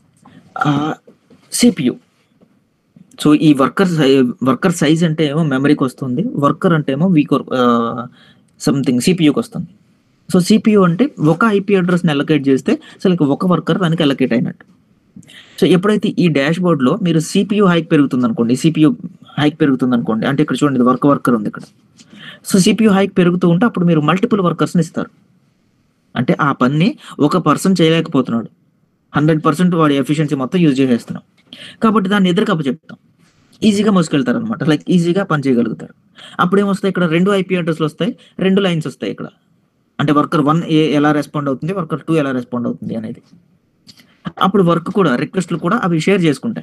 సిపియు సో ఈ వర్కర్ వర్కర్ సైజ్ అంటే ఏమో మెమరీకి వస్తుంది వర్కర్ అంటే ఏమో వీకోర్ సంథింగ్ సిపియుకి వస్తుంది సో సిపియు అంటే ఒక ఐపీ అడ్రస్ని అలొకేట్ చేస్తే సో లైక్ ఒక వర్కర్ దానికి అలొకేట్ అయినట్టు సో ఎప్పుడైతే ఈ డాష్ బోర్డ్లో మీరు సిపియు హైక్ పెరుగుతుంది అనుకోండి సిపియు హైక్ పెరుగుతుంది అనుకోండి అంటే ఇక్కడ చూడండి వర్క్ వర్కర్ ఉంది ఇక్కడ సో సిపియు హైక్ పెరుగుతూ ఉంటే అప్పుడు మీరు మల్టిపుల్ వర్కర్స్ని ఇస్తారు అంటే ఆ పని ఒక పర్సన్ చేయలేకపోతున్నాడు హండ్రెడ్ పర్సెంట్ వాడి ఎఫిషియన్సీ మొత్తం యూజ్ చేసేస్తున్నాం కాబట్టి దాన్ని ఎదురుకప్ప చెప్తాం ఈజీగా మోసుకెళ్తారు అనమాట లైక్ ఈజీగా పని చేయగలుగుతారు అప్పుడు ఏమొస్తాయి ఇక్కడ రెండు ఐపీ అడ్రస్లు వస్తాయి రెండు లైన్స్ వస్తాయి ఇక్కడ అంటే వర్కర్ వన్ ఏ ఎలా రెస్పాండ్ అవుతుంది వర్కర్ టూ ఎలా రెస్పాండ్ అవుతుంది అనేది అప్పుడు వర్క్ కూడా రిక్వెస్ట్లు కూడా అవి షేర్ చేసుకుంటాయి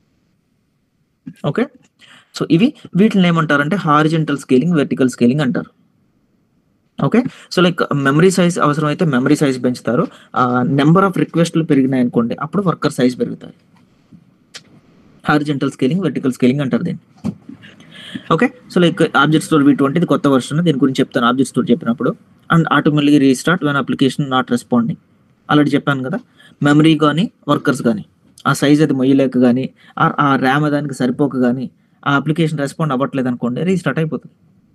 ఓకే సో ఇవి వీటిని ఏమంటారంటే హారిజెంటల్ స్కేలింగ్ వెర్టికల్ స్కేలింగ్ అంటారు okay so like memory size అవసరమైతే మెమరీ సైజ్ పెంచుతారు నెంబర్ ఆఫ్ రిక్వెస్ట్లు పెరిగినాయి అనుకోండి అప్పుడు వర్కర్ సైజ్ పెరుగుతాయి హారిజెంటల్ స్కేలింగ్ వెర్టికల్ స్కేలింగ్ అంటారు దీన్ని okay so like object store v twenty కొత్త వర్షన్ దీని గురించి చెప్తాను ఆబ్జెక్ట్ స్టోర్ చెప్పినప్పుడు అండ్ ఆటోమేటిక్గా restart when application not responding already చెప్పాను కదా మెమరీ కానీ వర్కర్స్ కానీ ఆ సైజ్ అది మొయ్యలేక కానీ ఆ ర్యామ్ దానికి సరిపోక కానీ ఆ అప్లికేషన్ రెస్పాండ్ అవ్వట్లేదు అనుకోండి రీస్టార్ట్ అయిపోతుంది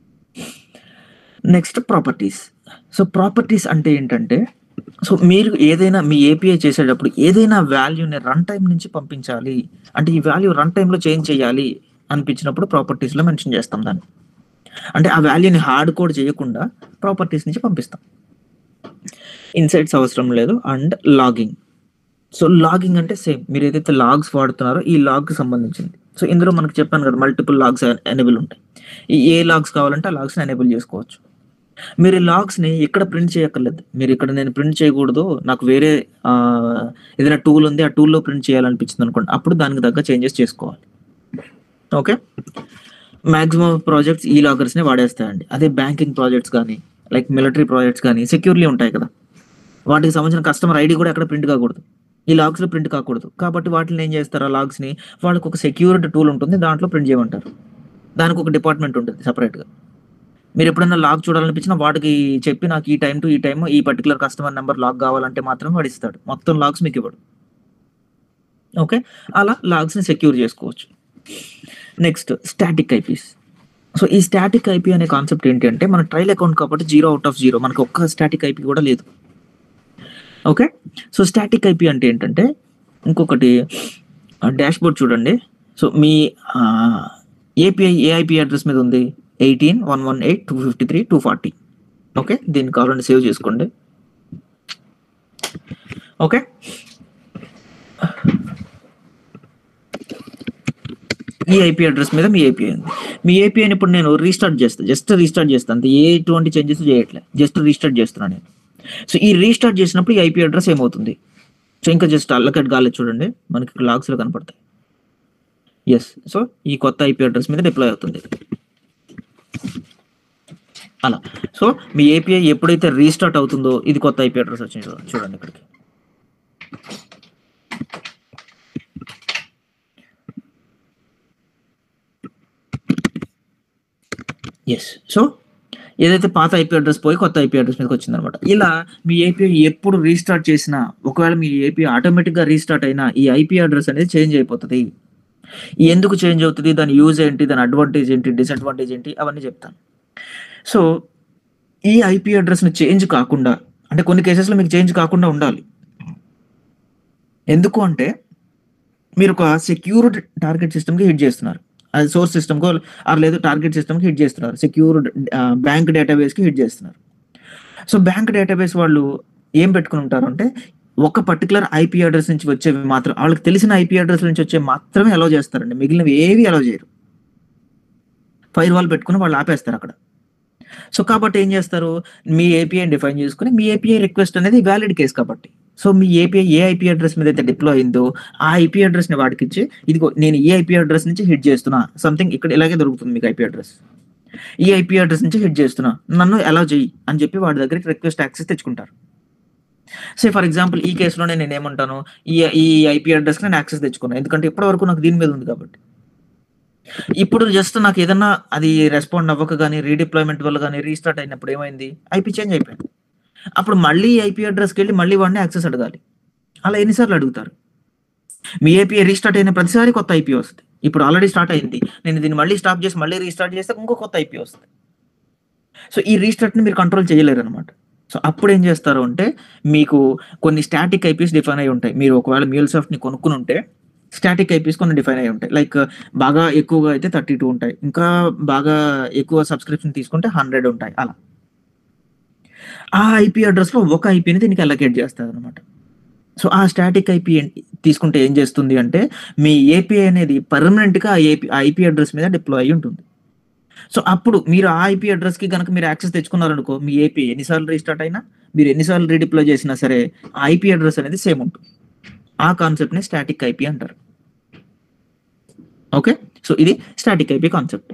నెక్స్ట్ ప్రాపర్టీస్ సో ప్రాపర్టీస్ అంటే ఏంటంటే సో మీరు ఏదైనా మీ ఏపీఐ చేసేటప్పుడు ఏదైనా వాల్యూని రన్ టైం నుంచి పంపించాలి అంటే ఈ వాల్యూ రన్ టైంలో చేంజ్ చేయాలి అనిపించినప్పుడు ప్రాపర్టీస్లో మెన్షన్ చేస్తాం దాన్ని అంటే ఆ వాల్యూని హార్డ్ కోడ్ చేయకుండా ప్రాపర్టీస్ నుంచి పంపిస్తాం ఇన్సైట్స్ అవసరం లేదు అండ్ లాగింగ్ సో లాగింగ్ అంటే సేమ్ మీరు ఏదైతే లాగ్స్ వాడుతున్నారో ఈ లాగ్కి సంబంధించింది సో ఇందులో మనకు చెప్పాను కదా మల్టిపుల్ లాగ్స్ ఎనేబుల్ ఉంటాయి ఈ ఏ లాగ్స్ కావాలంటే ఆ లాగ్స్ని ఎనేబుల్ చేసుకోవచ్చు మీరు ఈ లాగ్స్ని ఇక్కడ ప్రింట్ చేయక్కర్లేదు మీరు ఇక్కడ నేను ప్రింట్ చేయకూడదు నాకు వేరే ఏదైనా టూల్ ఉంది ఆ టూల్లో ప్రింట్ చేయాలనిపించింది అనుకోండి అప్పుడు దానికి తగ్గ చేంజెస్ చేసుకోవాలి ఓకే మ్యాక్సిమం ప్రాజెక్ట్స్ ఈ లాగర్స్ని వాడేస్తాయండి అదే బ్యాంకింగ్ ప్రాజెక్ట్స్ కానీ లైక్ మిలిటరీ ప్రాజెక్ట్స్ కానీ సెక్యూర్లీ ఉంటాయి కదా వాటికి సంబంధించిన కస్టమర్ ఐడి కూడా ఎక్కడ ప్రింట్ కాకూడదు ఈ లాగ్స్లో ప్రింట్ కాకూడదు కాబట్టి వాటిని ఏం చేస్తారు ఆ లాగ్స్ని వాళ్ళకి ఒక సెక్యూరిటీ టూల్ ఉంటుంది దాంట్లో ప్రింట్ చేయమంటారు దానికి ఒక డిపార్ట్మెంట్ ఉంటుంది సపరేట్గా మీరు ఎప్పుడైనా లాగ్ చూడాలనిపించినా వాడికి చెప్పి నాకు ఈ టైం టు ఈ టైం ఈ పర్టికులర్ కస్టమర్ నెంబర్ లాగ్ కావాలంటే మాత్రం వాడు ఇస్తాడు మొత్తం లాగ్స్ మీకు ఇవ్వడు ఓకే అలా లాగ్స్ని సెక్యూర్ చేసుకోవచ్చు నెక్స్ట్ స్టాటిక్ ఐపీస్ సో ఈ స్టాటిక్ ఐపీ అనే కాన్సెప్ట్ ఏంటి అంటే మన ట్రయల్ అకౌంట్ కాబట్టి జీరో అవుట్ ఆఫ్ జీరో మనకు ఒక్క స్టాటిక్ ఐపీ కూడా లేదు ఓకే సో స్టాటిక్ ఐపీ అంటే ఏంటంటే ఇంకొకటి డాష్ బోర్డ్ చూడండి సో మీ ఏపీఐ ఏఐపీ అడ్రస్ మీద ఉంది eighteen one one eight two fifty three two forty okay దీన్ని కావాలంటే సేవ్ చేసుకోండి ఓకే ఈ ఐపీ అడ్రస్ మీద మీ ఏపీఐ ఉంది మీ ఏపీఐని ఇప్పుడు నేను రీస్టార్ట్ చేస్తాను జస్ట్ రీస్టార్ట్ చేస్తాను అంతే ఎటువంటి చేంజెస్ చేయట్లే జస్ట్ రీస్టార్ట్ చేస్తున్నాను నేను సో ఈ రీస్టార్ట్ చేసినప్పుడు ఈ ఐపీ అడ్రస్ ఏమవుతుంది సో ఇంకా జస్ట్ అల్లకట్ కాలేదు చూడండి మనకి ఇక్కడ లాగ్స్లో కనపడతాయి ఎస్ సో ఈ కొత్త ఐపీ అడ్రస్ మీద డిప్లాయ్ అవుతుంది అలా సో మీ ఏపీఐ ఎప్పుడైతే రీస్టార్ట్ అవుతుందో ఇది కొత్త ఐపీ అడ్రస్ వచ్చింది చూడండి చూడండి ఇక్కడికి ఎస్ సో ఏదైతే పాత ఐపీ అడ్రస్ పోయి కొత్త ఐపీ అడ్రస్ మీదకి వచ్చిందనమాట ఇలా మీ ఏపీఐ ఎప్పుడు రీస్టార్ట్ చేసినా ఒకవేళ మీ ఏపీ ఆటోమేటిక్గా రీస్టార్ట్ అయినా ఈ ఐపీ అడ్రస్ అనేది చేంజ్ అయిపోతుంది ఎందుకు చేంజ్ అవుతుంది దాని యూజ్ ఏంటి దాని అడ్వాంటేజ్ ఏంటి డిసడ్వాంటేజ్ ఏంటి అవన్నీ చెప్తాను సో ఈ ఐపీ అడ్రస్ని చేంజ్ కాకుండా అంటే కొన్ని కేసెస్లో మీకు చేంజ్ కాకుండా ఉండాలి ఎందుకు అంటే మీరు ఒక సెక్యూర్డ్ టార్గెట్ సిస్టమ్కి హిట్ చేస్తున్నారు అది సోర్స్ సిస్టమ్కో ఆర్ లేదు టార్గెట్ సిస్టమ్కి హిట్ చేస్తున్నారు సెక్యూర్డ్ బ్యాంక్ డేటాబేస్కి హిట్ చేస్తున్నారు సో బ్యాంక్ డేటాబేస్ వాళ్ళు ఏం పెట్టుకుని ఉంటారు అంటే ఒక పర్టికులర్ ఐపీ అడ్రస్ నుంచి వచ్చేవి మాత్రం వాళ్ళకి తెలిసిన ఐపీ అడ్రస్ నుంచి వచ్చే మాత్రమే అలౌ చేస్తారండి మిగిలినవి ఏవి అలౌ చేయరు ఫైర్ వాల్ పెట్టుకుని వాళ్ళు ఆపేస్తారు అక్కడ సో కాబట్టి ఏం చేస్తారు మీ ఏపీఐ డిఫైన్ చేసుకుని మీ ఏపీఐ రిక్వెస్ట్ అనేది వ్యాలిడ్ కేసు కాబట్టి సో మీ ఏపీఐ ఏ ఐపీ అడ్రస్ మీద అయితే డిప్లాయ్ అయిందో ఆ ఐపీ అడ్రస్ ని వాడికి ఇచ్చి ఇదిగో నేను ఈ ఐపీ అడ్రస్ నుంచి హిట్ చేస్తున్నా సంథింగ్ ఇక్కడ ఇలాగే దొరుకుతుంది మీకు ఐపీ అడ్రస్ ఈ ఐపీ అడ్రస్ నుంచి హిట్ చేస్తున్నా నన్ను ఎలా చెయ్యి అని చెప్పి వాడి దగ్గరికి రిక్వెస్ట్ యాక్సెస్ తెచ్చుకుంటారు సే ఫర్ ఎగ్జాంపుల్ ఈ కేసులోనే నేను ఏమంటాను ఈ ఈ ఐపీ అడ్రస్ నేను యాక్సెస్ తెచ్చుకున్నాను ఎందుకంటే ఇప్పటి వరకు నాకు దీని మీద ఉంది కాబట్టి ఇప్పుడు జస్ట్ నాకు ఏదన్నా అది రెస్పాండ్ అవ్వక కానీ రీడిప్లాయ్మెంట్ వల్ల కానీ రీస్టార్ట్ అయినప్పుడు ఏమైంది ఐపీ చేంజ్ అయిపోయింది అప్పుడు మళ్ళీ ఐపీ అడ్రస్కి వెళ్ళి మళ్ళీ వాడిని యాక్సెస్ అడగాలి అలా ఎన్నిసార్లు అడుగుతారు మీ ఏపీ రీస్టార్ట్ అయిన ప్రతిసారి కొత్త ఐపీ వస్తుంది ఇప్పుడు ఆల్రెడీ స్టార్ట్ అయింది నేను దీన్ని మళ్ళీ స్టాప్ చేసి మళ్ళీ రీస్టార్ట్ చేస్తే ఇంకో కొత్త ఐపీ వస్తుంది సో ఈ రీస్టార్ట్ని మీరు కంట్రోల్ చేయలేరు అనమాట సో అప్పుడు ఏం చేస్తారు అంటే మీకు కొన్ని స్టాటిక్ ఐపీస్ డిఫైన్ అయి ఉంటాయి మీరు ఒకవేళ మ్యూల్సాఫ్ట్ని కొనుక్కుని ఉంటే స్టాటిక్ ఐపీస్ కొన్ని డిఫైన్ అయి ఉంటాయి లైక్ బాగా ఎక్కువగా అయితే థర్టీ టూ ఉంటాయి ఇంకా బాగా ఎక్కువ సబ్స్క్రిప్షన్ తీసుకుంటే హండ్రెడ్ ఉంటాయి అలా ఆ ఐపీ అడ్రస్లో ఒక ఐపీని దీనికి అలొకేట్ చేస్తారు అనమాట సో ఆ స్టాటిక్ ఐపీ తీసుకుంటే ఏం చేస్తుంది అంటే మీ ఏపీఐ అనేది పర్మనెంట్గా ఆ ఏపీ ఐపీ అడ్రస్ మీద డిప్లాయ్ అయి ఉంటుంది సో అప్పుడు మీరు ఆ ఐపీ అడ్రస్కి కనుక మీరు యాక్సెస్ తెచ్చుకున్నారనుకో మీ ఏపీ ఎన్నిసార్లు రీస్టార్ట్ అయినా మీరు ఎన్నిసార్లు రీడిప్లాయ్ చేసినా సరే ఆ ఐపీ అడ్రస్ అనేది సేమ్ ఉంటుంది ఆ కాన్సెప్ట్ని స్టాటిక్ ఐపీ అంటారు ఓకే సో ఇది స్టాటిక్ ఐపీ కాన్సెప్ట్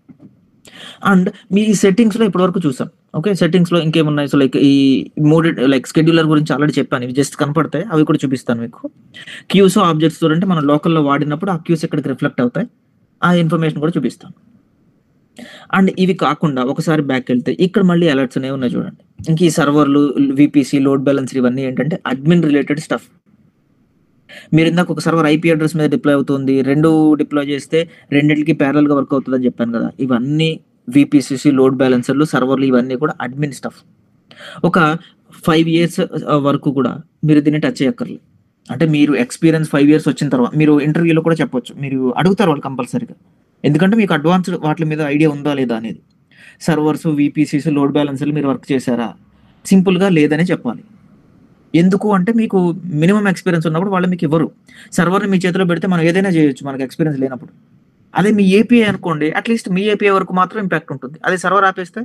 అండ్ మీ సెట్టింగ్స్లో ఇప్పటివరకు చూసాం ఓకే సెట్టింగ్స్లో ఇంకేమున్నాయి సో లైక్ ఈ మూడు లైక్ స్కెడ్యూలర్ గురించి ఆల్రెడీ చెప్పాను ఇవి జస్ట్ కనపడతాయి అవి కూడా చూపిస్తాను మీకు క్యూస్ ఆబ్జెక్ట్స్ అంటే మనం లోకల్లో వాడినప్పుడు ఆ క్యూస్ ఎక్కడికి రిఫ్లెక్ట్ అవుతాయి ఆ ఇన్ఫర్మేషన్ కూడా చూపిస్తాను అండ్ ఇవి కాకుండా ఒకసారి బ్యాక్ వెళ్తే ఇక్కడ మళ్ళీ అలర్ట్స్ అనేవి ఉన్నాయి చూడండి ఇంక ఈ సర్వర్లు విపిసి లోడ్ బ్యాలెన్స్ ఇవన్నీ ఏంటంటే అడ్మిన్ రిలేటెడ్ స్టఫ్ మీరు ఇందాక ఒక సర్వర్ ఐపీ అడ్రస్ మీద డిప్లాయ్ అవుతుంది రెండు డిప్లాయ్ చేస్తే రెండింటికి ప్యారల్ గా వర్క్ అవుతుంది అని చెప్పాను కదా ఇవన్నీ విపిసిసి లోడ్ బ్యాలెన్సర్లు సర్వర్లు ఇవన్నీ కూడా అడ్మిన్ స్టఫ్ ఒక ఫైవ్ ఇయర్స్ వరకు కూడా మీరు దీన్ని టచ్ చేయక్కర్లేదు అంటే మీరు ఎక్స్పీరియన్స్ ఫైవ్ ఇయర్స్ వచ్చిన తర్వాత మీరు ఇంటర్వ్యూలో కూడా చెప్పొచ్చు మీరు అడుగుతారు వాళ్ళు కంపల్సరీగా ఎందుకంటే మీకు అడ్వాన్స్డ్ వాటి మీద ఐడియా ఉందా లేదా అనేది సర్వర్స్ విపిసిస్ లోడ్ బ్యాలెన్సర్లు మీరు వర్క్ చేశారా సింపుల్గా లేదనే చెప్పాలి ఎందుకు అంటే మీకు మినిమం ఎక్స్పీరియన్స్ ఉన్నప్పుడు వాళ్ళు మీకు ఇవ్వరు సర్వర్ని మీ చేతిలో పెడితే మనం ఏదైనా చేయొచ్చు మనకు ఎక్స్పీరియన్స్ లేనప్పుడు అదే మీ ఏపీఐ అనుకోండి అట్లీస్ట్ మీ ఏపీఐ వరకు మాత్రం ఇంపాక్ట్ ఉంటుంది అదే సర్వర్ ఆపేస్తే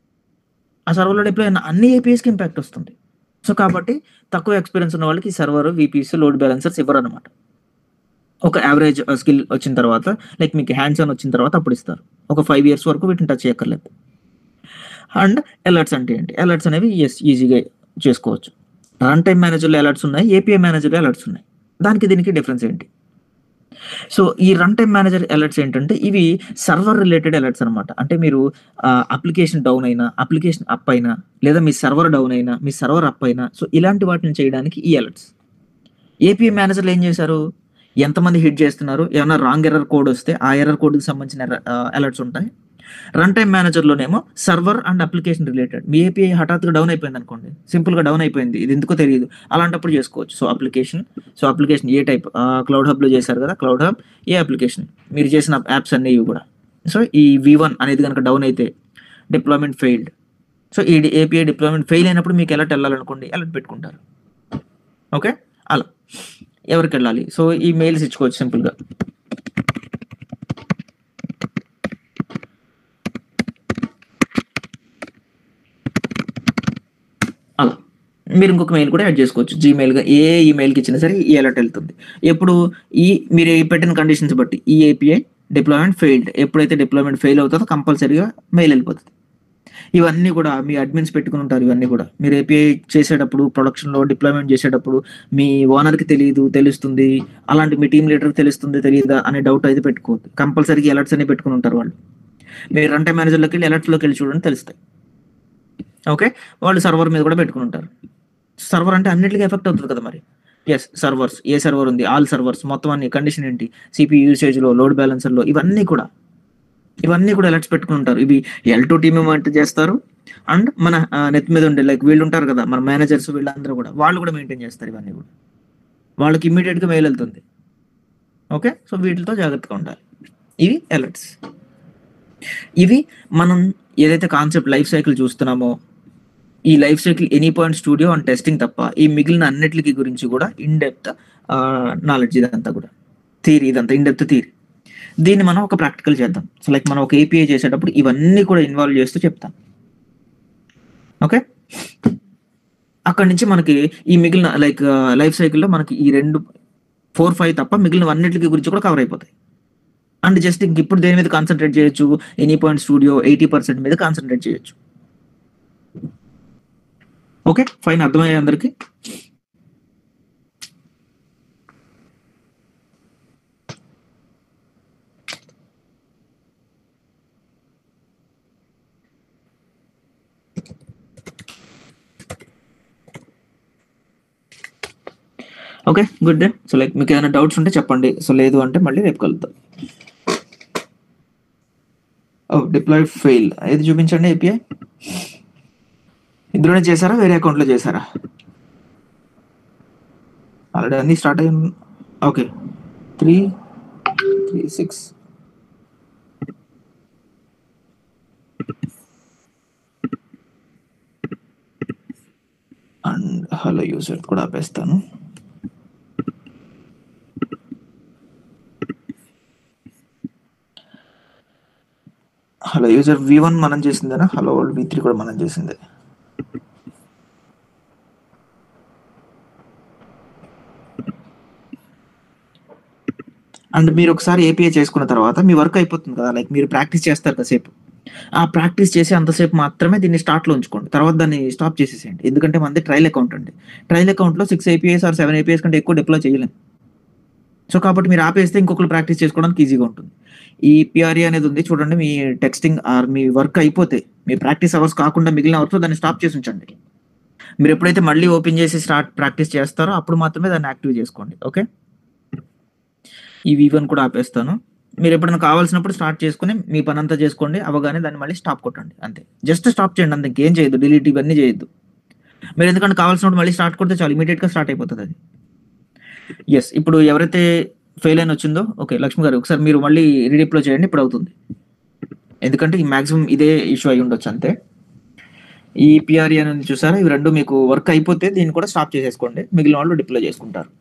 ఆ సర్వర్లో డిప్లాయ్ అయిన అన్ని ఏపీఎస్కి ఇంపాక్ట్ వస్తుంది సో కాబట్టి తక్కువ ఎక్స్పీరియన్స్ ఉన్న వాళ్ళకి సర్వర్ విపిఎస్ లోడ్ బ్యాలెన్సర్స్ ఇవ్వరు అనమాట ఒక యావరేజ్ స్కిల్ వచ్చిన తర్వాత లైక్ మీకు హ్యాండ్స్ ఆన్ వచ్చిన తర్వాత అప్పుడు ఇస్తారు ఒక ఫైవ్ ఇయర్స్ వరకు వీటిని టచ్ చేయక్కర్లేదు అండ్ అలర్ట్స్ అంటే ఏంటి అలర్ట్స్ అనేవి ఎస్ ఈజీగా చేసుకోవచ్చు రన్ టైం మేనేజర్లో అలర్ట్స్ ఉన్నాయి ఏపీఐ మేనేజర్లో అలర్ట్స్ ఉన్నాయి దానికి దీనికి డిఫరెన్స్ ఏంటి సో ఈ రన్ టైం మేనేజర్ అలర్ట్స్ ఏంటంటే ఇవి సర్వర్ రిలేటెడ్ అలర్ట్స్ అనమాట అంటే మీరు అప్లికేషన్ డౌన్ అయినా అప్లికేషన్ అప్ అయినా లేదా మీ సర్వర్ డౌన్ అయినా మీ సర్వర్ అప్ అయినా సో ఇలాంటి వాటిని చేయడానికి ఈ అలర్ట్స్ ఏపీఐ మేనేజర్లు ఏం చేశారు ఎంతమంది హిట్ చేస్తున్నారు ఏమైనా రాంగ్ ఎర్రర్ కోడ్ వస్తే ఆ ఎర్రర్ కోడ్కి సంబంధించిన అలర్ట్స్ ఉంటాయి రన్ టైం మేనేజర్లోనేమో సర్వర్ అండ్ అప్లికేషన్ రిలేటెడ్ మీ ఏపీఐ హఠాత్తుగా డౌన్ అయిపోయింది అనుకోండి సింపుల్గా డౌన్ అయిపోయింది ఇది ఎందుకో తెలియదు అలాంటప్పుడు చేసుకోవచ్చు సో అప్లికేషన్ సో అప్లికేషన్ ఏ టైప్ క్లౌడ్ హబ్లో చేశారు కదా క్లౌడ్ హబ్ ఏ అప్లికేషన్ మీరు చేసిన యాప్స్ అన్నీ ఇవి కూడా సో ఈ వి వన్ అనేది కనుక డౌన్ అయితే డిప్లాయ్మెంట్ ఫెయిల్డ్ సో ఈ ఏపీఐ డిప్లాయ్మెంట్ ఫెయిల్ అయినప్పుడు మీకు అలర్ట్ వెళ్ళాలనుకోండి అలర్ట్ పెట్టుకుంటారు ఓకే అలా ఎవరికి వెళ్ళాలి సో ఈ మెయిల్స్ ఇచ్చుకోవచ్చు సింపుల్గా అలా మీరు ఇంకొక మెయిల్ కూడా యాడ్ చేసుకోవచ్చు జీమెయిల్గా ఏ ఈమెయిల్కి ఇచ్చినా సరే ఈ అలర్ట్ వెళ్తుంది ఎప్పుడు ఈ మీరు ఈ పెట్టిన కండిషన్స్ బట్టి ఈ ఏపీఐ డిప్లాయ్మెంట్ ఫెయిల్డ్ ఎప్పుడైతే డిప్లాయ్మెంట్ ఫెయిల్ అవుతుందో కంపల్సరీగా మెయిల్ వెళ్ళిపోతుంది ఇవన్నీ కూడా మీ అడ్మిన్స్ పెట్టుకుని ఉంటారు ఇవన్నీ కూడా మీరు ఏపీఐ చేసేటప్పుడు ప్రొడక్షన్లో డిప్లాయ్మెంట్ చేసేటప్పుడు మీ ఓనర్కి తెలియదు తెలుస్తుంది అలాంటి మీ టీమ్ లీడర్కి తెలుస్తుంది తెలియదా అనే డౌట్ అయితే పెట్టుకోవద్దు కంపల్సరీగా అలర్ట్స్ అన్ని పెట్టుకుని ఉంటారు వాళ్ళు మీరు రన్ టైం మేనేజర్లోకి వెళ్ళి అలర్ట్స్లోకి వెళ్ళి చూడండి తెలుస్తాయి ఓకే వాళ్ళు సర్వర్ మీద కూడా పెట్టుకుని ఉంటారు సర్వర్ అంటే అన్నిటికీ ఎఫెక్ట్ అవుతుంది కదా మరి ఎస్ సర్వర్స్ ఏ సర్వర్ ఉంది ఆల్ సర్వర్స్ మొత్తం అన్ని కండిషన్ ఏంటి సిపి యూసేజ్లో లోడ్ బ్యాలెన్సర్లో ఇవన్నీ కూడా ఇవన్నీ కూడా అలర్ట్స్ పెట్టుకుని ఉంటారు ఇవి ఎల్ టూ టీమ్ ఏమంటే చేస్తారు అండ్ మన నెట్ మీద ఉండే లైక్ వీళ్ళు ఉంటారు కదా మన మేనేజర్స్ వీళ్ళందరూ కూడా వాళ్ళు కూడా మెయింటైన్ చేస్తారు ఇవన్నీ కూడా వాళ్ళకి ఇమ్మీడియట్గా మెయిల్ వెళ్తుంది ఓకే సో వీటితో జాగ్రత్తగా ఉండాలి ఇవి అలర్ట్స్ ఇవి మనం ఏదైతే కాన్సెప్ట్ లైఫ్ సైకిల్ చూస్తున్నామో ఈ life cycle any point studio and testing తప్ప ఈ మిగిలిన అన్నిటికి గురించి కూడా ఇన్ డెప్త్ నాలెడ్జ్ ఇదంతా కూడా థీరీ ఇదంతా ఇన్ డెప్త్ థీరీ దీన్ని మనం ఒక ప్రాక్టికల్ చేద్దాం సో లైక్ మనం ఒక ఏపీఐ చేసేటప్పుడు ఇవన్నీ కూడా ఇన్వాల్వ్ చేస్తూ చెప్తాం ఓకే అక్కడి నుంచి మనకి ఈ మిగిలిన లైక్ లైఫ్ సైకిల్లో మనకి ఈ రెండు ఫోర్ ఫైవ్ తప్ప మిగిలిన అన్నిటికి గురించి కూడా కవర్ అయిపోతాయి అండ్ జస్ట్ ఇంక ఇప్పుడు దేని మీద కాన్సన్ట్రేట్ చేయొచ్చు any point studio eighty percent మీద కాన్సన్ట్రేట్ చేయొచ్చు ఓకే ఫైన్ అర్థమయ్యే అందరికి okay good day so like మీకు ఏమైనా డౌట్స్ ఉంటే చెప్పండి సో లేదు అంటే మళ్ళీ రేపు కలుద్దాం ఓ డిప్లాయ్ ఫెయిల్ ఏది చూపించండి ఏపీఐ ఇందులోనే చేశారా వేరే అకౌంట్లో చేశారా ఆల్రెడీ అన్నీ స్టార్ట్ అయ్యి okay three three six and hello user కూడా ఆపేస్తాను హలో యూజర్ వి వన్ మనం చేసిందేనా హలో వి త్రీ కూడా మనం చేసిందే అండ్ మీరు ఒకసారి ఏపీఐ చేసుకున్న తర్వాత మీ వర్క్ అయిపోతుంది కదా లైక్ మీరు ప్రాక్టీస్ చేస్తారు కాసేపు ఆ ప్రాక్టీస్ చేసి అంతసేపు మాత్రమే దీన్ని స్టార్ట్లో ఉంచుకోండి తర్వాత దాన్ని స్టాప్ చేసేసేయండి ఎందుకంటే మనది ట్రయల్ అకౌంట్ అండి ట్రయల్ అకౌంట్లో six APIs or seven APIs కంటే ఎక్కువ డిప్లాయ్ చేయలేం సో కాబట్టి మీరు ఆపేస్తే ఇంకొకరు ప్రాక్టీస్ చేసుకోవడానికి ఈజీగా ఉంటుంది ఈ పిఆర్ఏ అనేది ఉంది చూడండి మీ టెక్స్టింగ్ ఆర్ మీ వర్క్ అయిపోతే మీ ప్రాక్టీస్ అవర్స్ కాకుండా మిగిలిన అవర్స్ దాన్ని స్టాప్ చేసి ఉంచండి మీరు ఎప్పుడైతే మళ్ళీ ఓపెన్ చేసి స్టార్ట్ ప్రాక్టీస్ చేస్తారో అప్పుడు మాత్రమే దాన్ని యాక్టివ్ చేసుకోండి ఓకే ఈ వి వన్ కూడా ఆపేస్తాను మీరు ఎప్పుడైనా కావాల్సినప్పుడు స్టార్ట్ చేసుకుని మీ పని అంతా చేసుకోండి అవగానే దాన్ని మళ్ళీ స్టాప్ కొట్టండి అంతే జస్ట్ స్టాప్ చేయండి అంతే ఇంకేం చేయొద్దు డిలీట్ ఇవన్నీ చేయొద్దు మీరు ఎందుకంటే కావాల్సినప్పుడు మళ్ళీ స్టార్ట్ కొడితే చాలు ఇమీడియట్గా స్టార్ట్ అయిపోతుంది అది ఎస్ ఇప్పుడు ఎవరైతే ఫెయిల్ అయిన వచ్చిందో ఓకే లక్ష్మి గారు ఒకసారి మీరు మళ్ళీ రీడిప్లో చేయండి ఇప్పుడు అవుతుంది ఎందుకంటే ఈ మాక్సిమం ఇదే ఇష్యూ అయి ఉండొచ్చు అంతే ఈ పిఆర్ఈ అనేది చూసారా ఇవి రెండు మీకు వర్క్ అయిపోతే దీన్ని కూడా స్టాప్ చేసేసుకోండి మిగిలిన వాళ్ళు డిప్లో చేసుకుంటారు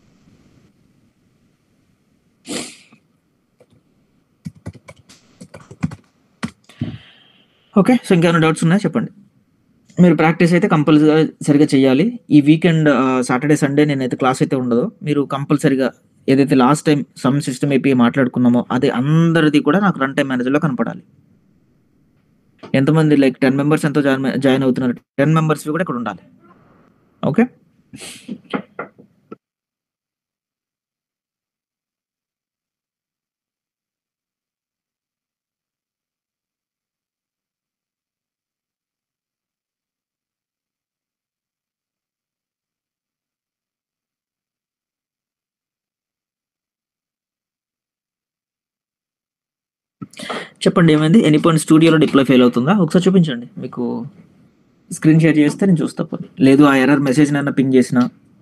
ఓకే సో ఇంకేమైనా డౌట్స్ ఉన్నాయా చెప్పండి మీరు ప్రాక్టీస్ అయితే కంపల్సరీ సరిగా చేయాలి ఈ వీకెండ్ సాటర్డే సండే నేనైతే క్లాస్ అయితే ఉండదు మీరు కంపల్సరిగా ఏదైతే last time some system API మాట్లాడుకున్నామో అది అందరిది కూడా నాకు రన్ టైం మేనేజర్లో కనపడాలి ఎంతమంది లైక్ టెన్ మెంబర్స్ ఎంతో జాయిన్ జాయిన్ అవుతున్నారు టెన్ మెంబర్స్ కూడా ఇక్కడ ఉండాలి ఓకే చెప్పండి ఏమైంది ఎనీ పాయింట్ స్టూడియోలో డిప్లాయ్ ఫెయిల్ అవుతుందా ఒకసారి చూపించండి మీకు స్క్రీన్ షేర్ చేస్తే నేను చూస్తా పోనీ. లేదు ఆ ఎర్రర్ మెసేజ్ నన్ను పింగ్ చేసిన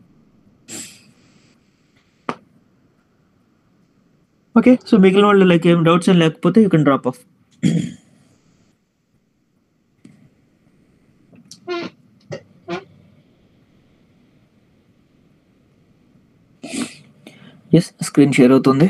ఓకే సో మిగిలిన వాళ్ళు లైక్ ఏం డౌట్స్ ఏం లేకపోతే you can drop off yes screen share అవుతుంది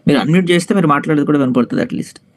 మీరు అన్‌మ్యూట్ చేస్తే మీరు మాట్లాడేది కూడా వినపడుతది అట్‌లీస్ట్.